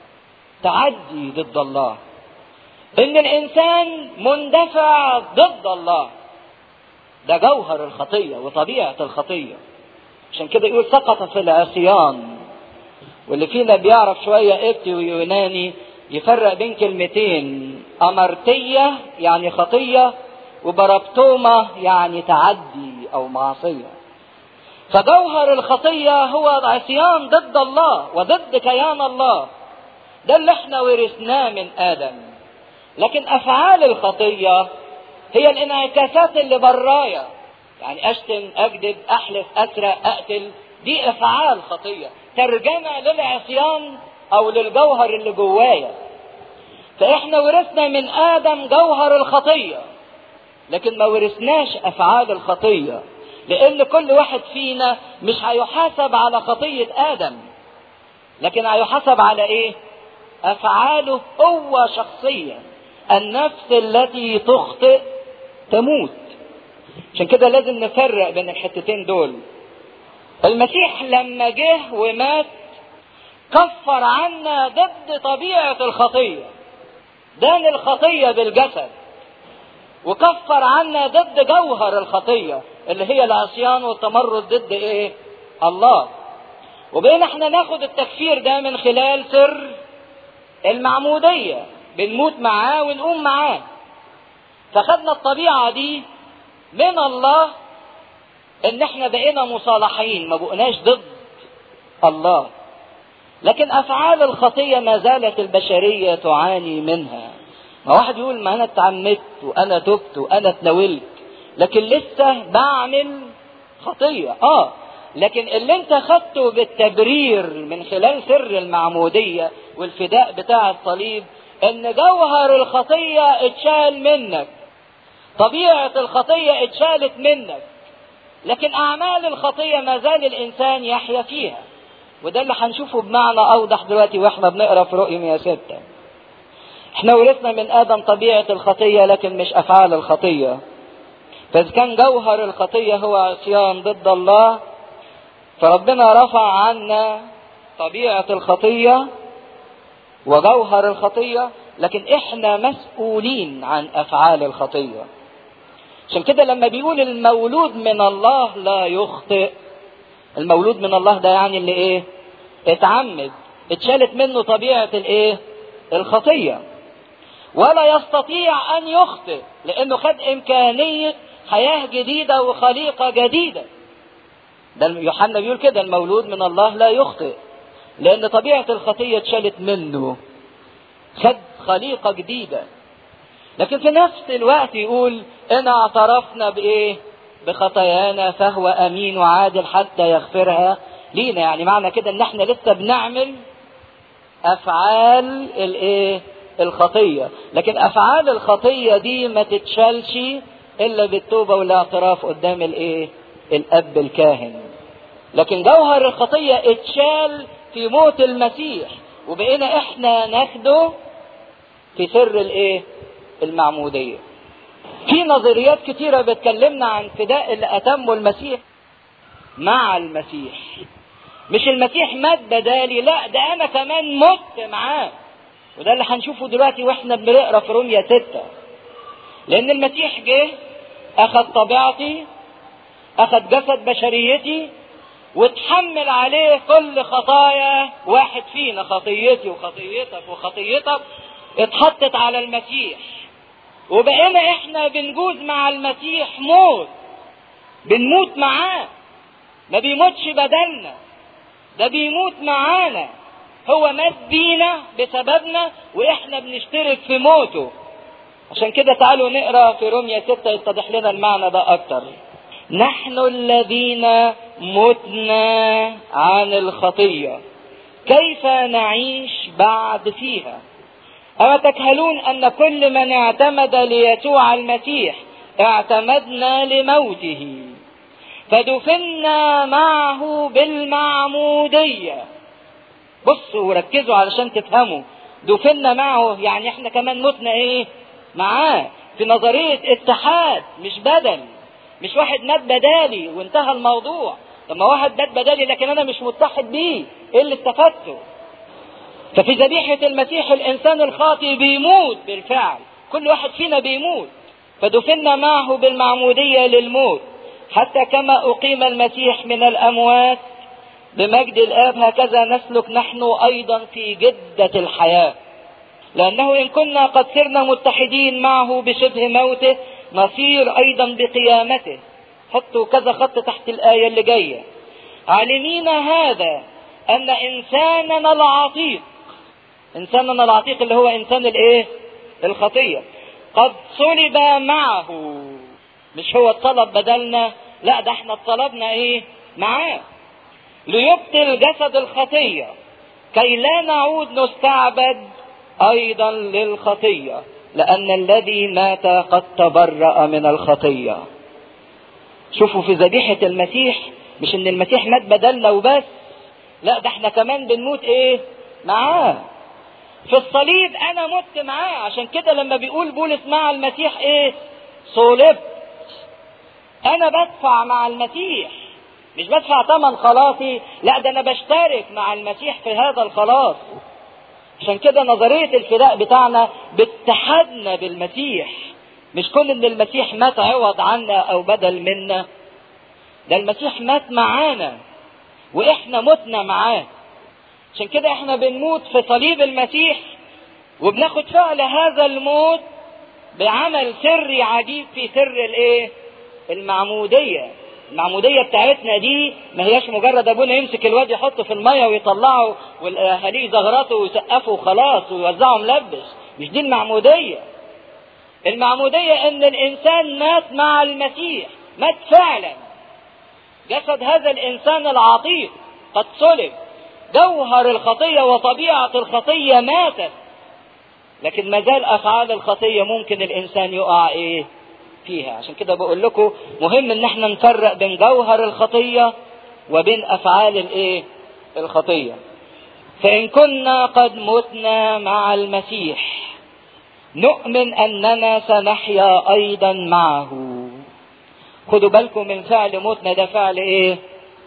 تعدي ضد الله إن الإنسان مندفع ضد الله ده جوهر الخطية وطبيعة الخطية عشان كده يقول سقط في العصيان واللي فينا بيعرف شوية إبتي ويوناني يفرق بين كلمتين أمرتية يعني خطية وبربتومة يعني تعدي أو معصية فجوهر الخطية هو العصيان ضد الله وضد كيان الله ده اللي احنا ورثناه من آدم لكن أفعال الخطية هي الانعكاسات اللي برايا يعني أشتم أكذب أحلف أسرق أقتل دي أفعال خطية ترجمة للعصيان أو للجوهر اللي جوايا فإحنا ورثنا من آدم جوهر الخطية لكن ما ورثناش أفعال الخطية لأن كل واحد فينا مش هيحاسب على خطية آدم لكن هيحاسب على إيه؟ أفعاله هو شخصيا النفس التي تخطئ تموت عشان كده لازم نفرق بين الحتتين دول المسيح لما جه ومات كفر عنا ضد طبيعة الخطية دان الخطية بالجسد وكفر عنا ضد جوهر الخطية اللي هي العصيان والتمرد ضد ايه الله وبقينا احنا ناخد التكفير ده من خلال سر المعمودية بنموت معاه ونقوم معاه فخدنا الطبيعة دي من الله ان احنا بقينا مصالحين ما بقناش ضد الله لكن افعال الخطية ما زالت البشرية تعاني منها ما واحد يقول ما انا اتعمدت وانا تبت وانا اتناولت لكن لسه بعمل خطية اه لكن اللي انت خدته بالتبرير من خلال سر المعمودية والفداء بتاع الصليب ان جوهر الخطية اتشال منك طبيعة الخطية اتشالت منك لكن اعمال الخطية ما زال الانسان يحيا فيها وده اللي هنشوفه بمعنى اوضح دلوقتي واحنا بنقرا في رؤيا 106 احنا ورثنا من ادم طبيعة الخطية لكن مش افعال الخطية فاذا كان جوهر الخطية هو عصيان ضد الله فربنا رفع عنا طبيعة الخطية وجوهر الخطية لكن احنا مسؤولين عن افعال الخطية عشان كده لما بيقول المولود من الله لا يخطئ المولود من الله ده يعني اللي ايه اتعمد اتشالت منه طبيعة الايه الخطية ولا يستطيع ان يخطئ لانه خد امكانية حياة جديدة وخليقة جديدة ده يوحنا بيقول كده المولود من الله لا يخطئ لان طبيعة الخطية اتشالت منه خد خليقة جديدة لكن في نفس الوقت يقول ان اعترفنا بايه بخطايانا فهو امين وعادل حتى يغفرها لينا يعني معنى كده ان احنا لسه بنعمل افعال الايه الخطية لكن افعال الخطية دي ما تتشالش الا بالتوبة والاعتراف قدام الايه الاب الكاهن لكن جوهر الخطية اتشال في موت المسيح وبقينا احنا ناخده في سر الايه المعمودية في نظريات كتيرة بتكلمنا عن فداء اللي أتمه المسيح مع المسيح مش المسيح مات بدالي لا ده أنا كمان مت معاه وده اللي هنشوفه دلوقتي واحنا بنقرا في روميا ستة لأن المسيح جه أخذ طبيعتي أخذ جسد بشريتي وتحمل عليه كل خطايا واحد فينا خطيتي وخطيتك وخطيتك اتحطت على المسيح وبقينا احنا بنجوز مع المسيح موت بنموت معاه ما بيموتش بدلنا ده بيموت معانا هو مات بينا بسببنا واحنا بنشترك في موته عشان كده تعالوا نقرا في روميا 6 يتضح لنا المعنى ده اكتر نحن الذين متنا عن الخطية كيف نعيش بعد فيها أما تكهلون أن كل من اعتمد ليسوع المسيح اعتمدنا لموته فدفنا معه بالمعمودية بصوا وركزوا علشان تفهموا دفنا معه يعني احنا كمان متنا ايه معاه في نظرية اتحاد مش بدل مش واحد مات بدالي وانتهى الموضوع لما واحد مات بدالي لكن انا مش متحد بيه ايه اللي استفدته ففي ذبيحة المسيح الانسان الخاطئ بيموت بالفعل كل واحد فينا بيموت فدفنا معه بالمعمودية للموت حتى كما أقيم المسيح من الأموات بمجد الآب هكذا نسلك نحن أيضا في جدة الحياة لأنه إن كنا قد صرنا متحدين معه بشبه موته نصير أيضا بقيامته حطوا كذا خط تحت الآية اللي جاية عالمين هذا أن إنساننا العتيق إنساننا العتيق اللي هو إنسان الإيه؟ الخطية قد صلب معه مش هو الطلب بدلنا لا ده احنا طلبنا ايه معاه ليبطل جسد الخطية كي لا نعود نستعبد ايضا للخطية لان الذي مات قد تبرأ من الخطية شوفوا في ذبيحة المسيح مش ان المسيح مات بدلنا وبس لا ده احنا كمان بنموت ايه معاه في الصليب انا مت معاه عشان كده لما بيقول بولس مع المسيح ايه صلبت انا بدفع مع المسيح مش بدفع ثمن خلاصي لا ده انا بشترك مع المسيح في هذا الخلاص عشان كده نظرية الفداء بتاعنا باتحادنا بالمسيح مش كل ان المسيح مات عوض عنا او بدل منا ده المسيح مات معانا واحنا متنا معاه عشان كده احنا بنموت في صليب المسيح وبناخد فعل هذا الموت بعمل سري عجيب في سر الايه المعمودية المعمودية بتاعتنا دي ما هياش مجرد ابونا يمسك الواد يحطه في المية ويطلعه والاهاليه يزغرطوا ويسقفوا وخلاص ويوزعوا ملبس مش دي المعمودية المعمودية ان الانسان مات مع المسيح مات فعلا جسد هذا الانسان العتيق قد صلب جوهر الخطية وطبيعة الخطية ماتت لكن ما زال افعال الخطية ممكن الانسان يقع ايه فيها عشان كده بقول لكم مهم ان احنا نفرق بين جوهر الخطية وبين افعال الايه الخطية فان كنا قد متنا مع المسيح نؤمن اننا سنحيا ايضا معه خدوا بالكم من فعل موتنا ده فعل ايه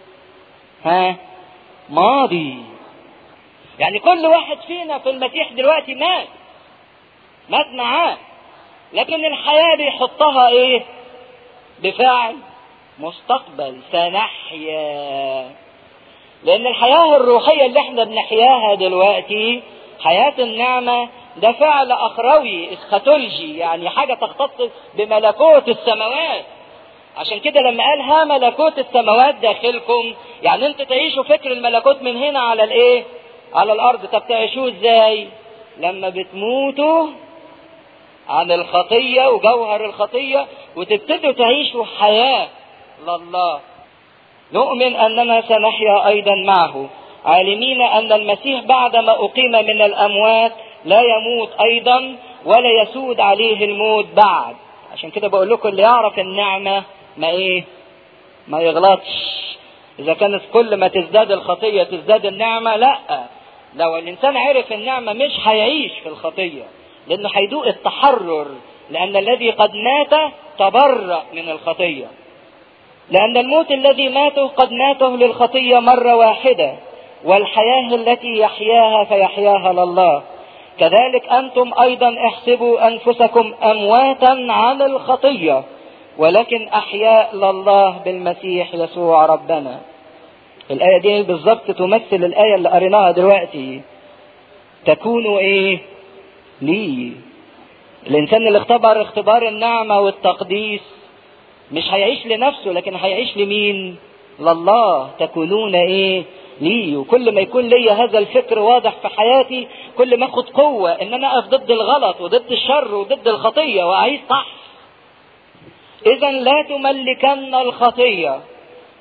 ها ماضي يعني كل واحد فينا في المسيح دلوقتي مات مات معاه لكن الحياة بيحطها ايه بفعل مستقبل سنحيا لان الحياة الروحية اللي احنا بنحياها دلوقتي حياة النعمة ده فعل اخروي اسخاتولوجي يعني حاجة تختص بملكوت السماوات عشان كده لما قال ها ملكوت السماوات داخلكم يعني انتوا تعيشوا فكر الملكوت من هنا على الايه على الارض طب تعيشوه ازاي لما بتموتوا عن الخطية وجوهر الخطية وتبتدوا تعيشوا حياة لله نؤمن أننا سنحيا أيضا معه عالمين أن المسيح بعدما أقيم من الأموات لا يموت أيضا ولا يسود عليه الموت بعد عشان كده بقول لكم اللي يعرف النعمة ما إيه ما يغلطش إذا كانت كل ما تزداد الخطية تزداد النعمة لا لو الإنسان عرف النعمة مش هيعيش في الخطية لأنه هيدوق التحرر لأن الذي قد مات تبرأ من الخطية لأن الموت الذي ماته قد ماته للخطية مرة واحدة والحياة التي يحياها فيحياها لله كذلك أنتم أيضا احسبوا أنفسكم أمواتا عن الخطية ولكن أحياء لله بالمسيح يسوع ربنا الآية دي بالظبط تمثل الآية اللي قريناها دلوقتي تكونوا إيه ليه الإنسان اللي اختبر اختبار النعمة والتقديس مش هيعيش لنفسه لكن هيعيش لمين لله تكونون ايه لي وكل ما يكون لي هذا الفكر واضح في حياتي كل ما اخد قوة ان انا اقف ضد الغلط وضد الشر وضد الخطية واعيش صح اذا لا تملكن الخطية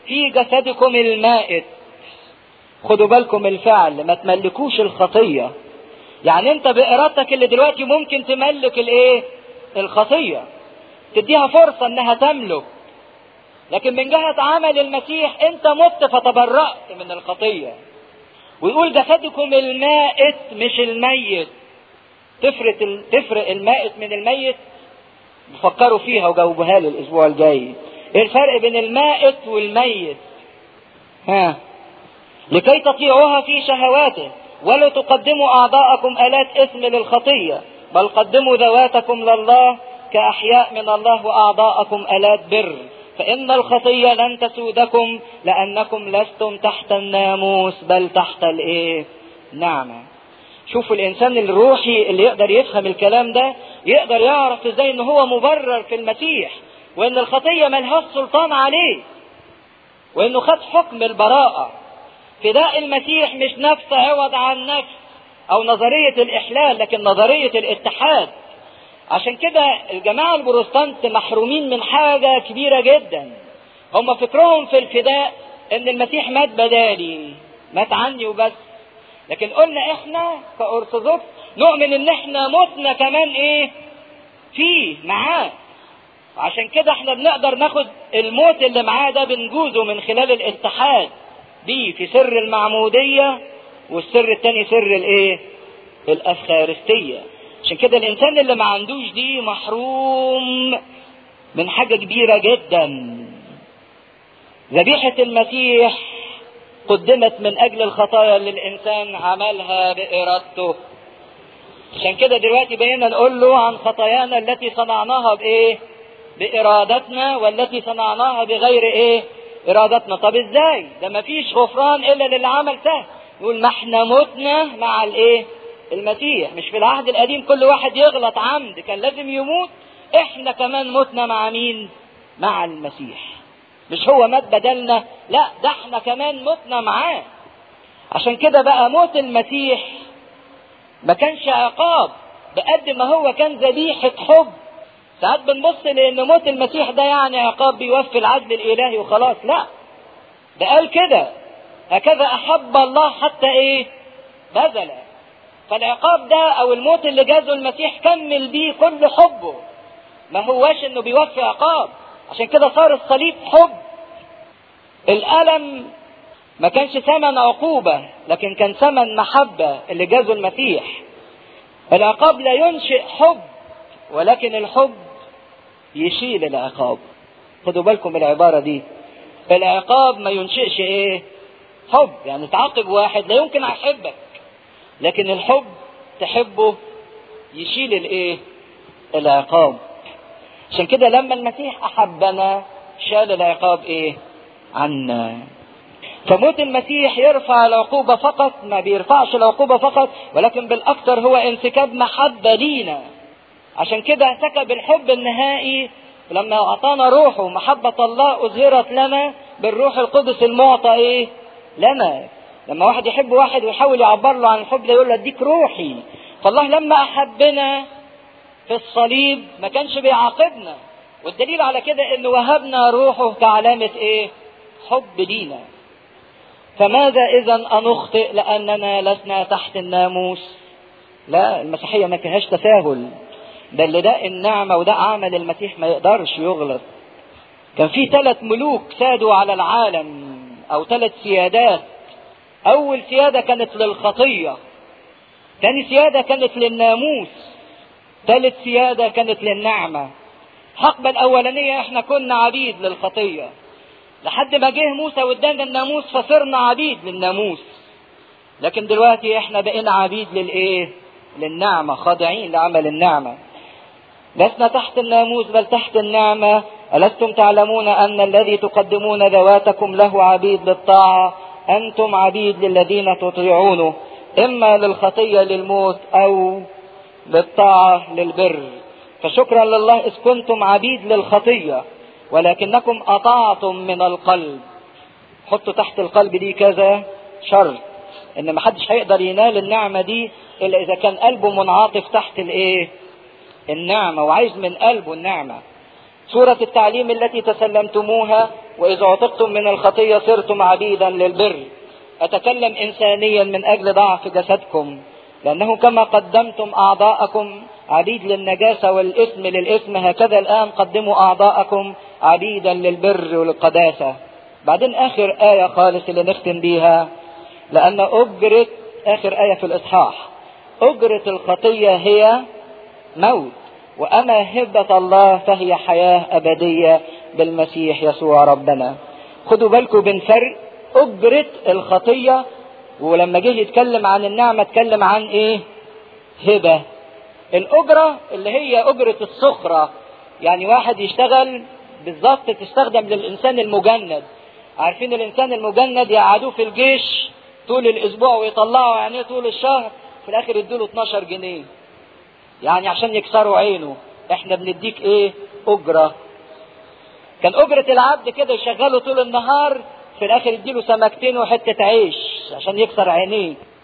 في جسدكم المائت خدوا بالكم الفعل ما تملكوش الخطية يعني انت بارادتك اللي دلوقتي ممكن تملك الايه الخطية تديها فرصة انها تملك لكن من جهة عمل المسيح انت مت فتبرأت من الخطية ويقول جسدكم المائت مش الميت تفرق تفرق المائت من الميت فكروا فيها وجاوبوها لي الاسبوع الجاي ايه الفرق بين المائت والميت ها لكي تطيعوها في شهواته ولا تقدموا اعضاءكم الات اثم للخطيه بل قدموا ذواتكم لله كاحياء من الله واعضاءكم الات بر فان الخطيه لن تسودكم لانكم لستم تحت الناموس بل تحت الايه نعمه شوفوا الانسان الروحي اللي يقدر يفهم الكلام ده يقدر يعرف ازاي ان هو مبرر في المسيح وان الخطيه ملهاش سلطان عليه وانه خد حكم البراءه فداء المسيح مش نفس عوض عن نفس او نظريه الاحلال لكن نظريه الاتحاد عشان كده الجماعه البروتستانت محرومين من حاجه كبيره جدا هم فكرهم في الفداء ان المسيح مات بدالي مات عني وبس لكن قلنا احنا كارثوذكس نؤمن ان احنا متنا كمان ايه فيه معاه عشان كده احنا بنقدر ناخد الموت اللي معاه ده بنجوزه من خلال الاتحاد بيه في سر المعمودية والسر التاني سر الايه الافخارستية عشان كده الانسان اللي ما عندوش دي محروم من حاجة كبيرة جدا ذبيحة المسيح قدمت من اجل الخطايا اللي الانسان عملها بارادته عشان كده دلوقتي بقينا نقول له عن خطايانا التي صنعناها بايه بارادتنا والتي صنعناها بغير ايه ارادتنا طب ازاي ده ما فيش غفران الا للي عمل سهل يقول ما احنا متنا مع الايه المسيح مش في العهد القديم كل واحد يغلط عمد كان لازم يموت احنا كمان متنا مع مين مع المسيح مش هو مات بدلنا لا ده احنا كمان متنا معاه عشان كده بقى موت المسيح ما كانش عقاب بقد ما هو كان ذبيحة حب ساعات بنبص لان موت المسيح ده يعني عقاب بيوفي العدل الالهي وخلاص لا ده قال كده هكذا احب الله حتى ايه بذل فالعقاب ده او الموت اللي جازه المسيح كمل بيه كل حبه ما هواش انه بيوفي عقاب عشان كده صار الصليب حب الالم ما كانش ثمن عقوبة لكن كان ثمن محبة اللي جازه المسيح العقاب لا ينشئ حب ولكن الحب يشيل العقاب خدوا بالكم من العبارة دي العقاب ما ينشئش ايه حب يعني تعاقب واحد لا يمكن احبك لكن الحب تحبه يشيل الايه العقاب عشان كده لما المسيح احبنا شال العقاب ايه عنا فموت المسيح يرفع العقوبة فقط ما بيرفعش العقوبة فقط ولكن بالأكثر هو انسكاب محبة لينا عشان كده سكب الحب النهائي لما أعطانا روحه محبة الله أظهرت لنا بالروح القدس المعطى إيه؟ لنا لما واحد يحب واحد ويحاول يعبر له عن الحب ده يقول له اديك روحي فالله لما أحبنا في الصليب ما كانش بيعاقبنا والدليل على كده انه وهبنا روحه كعلامة ايه حب لينا فماذا اذا انخطئ لاننا لسنا تحت الناموس لا المسيحية ما فيهاش تساهل ده اللي ده النعمة وده عمل المسيح ما يقدرش يغلط كان في ثلاث ملوك سادوا على العالم او ثلاث سيادات اول سيادة كانت للخطية ثاني سيادة كانت للناموس ثالث سيادة كانت للنعمة الحقبة الأولانية احنا كنا عبيد للخطية لحد ما جه موسى وادانا الناموس فصرنا عبيد للناموس لكن دلوقتي احنا بقينا عبيد للايه للنعمة خاضعين لعمل النعمة لسنا تحت الناموس بل تحت النعمة ألستم تعلمون أن الذي تقدمون ذواتكم له عبيد للطاعة أنتم عبيد للذين تطيعونه إما للخطية للموت أو للطاعة للبر فشكرا لله إذ كنتم عبيد للخطية ولكنكم أطعتم من القلب حطوا تحت القلب دي كذا شرط ان محدش هيقدر ينال النعمة دي الا اذا كان قلبه منعاطف تحت الايه النعمة وعايز من قلبه النعمة سورة التعليم التي تسلمتموها وإذا عتقتم من الخطية صرتم عبيدا للبر أتكلم إنسانيا من أجل ضعف جسدكم لأنه كما قدمتم أعضاءكم عبيد للنجاسة والإثم للإثم هكذا الآن قدموا أعضاءكم عبيدا للبر والقداسة بعدين آخر آية خالص اللي نختم بيها لأن أجرة آخر آية في الإصحاح أجرة الخطية هي موت وأما هبة الله فهي حياة أبدية بالمسيح يسوع ربنا خدوا بالكم بين فرق أجرة الخطية ولما جه يتكلم عن النعمة اتكلم عن ايه هبة الأجرة اللي هي أجرة السخرة يعني واحد يشتغل بالظبط تستخدم للإنسان المجند عارفين الإنسان المجند يقعدوه في الجيش طول الأسبوع ويطلعوا عينيه طول الشهر في الآخر يدوله 12 جنيه يعني عشان يكسروا عينه احنا بنديك ايه أجرة كان أجرة العبد كده يشغله طول النهار في الآخر يديله سمكتين وحتة عيش عشان يكسر عينيه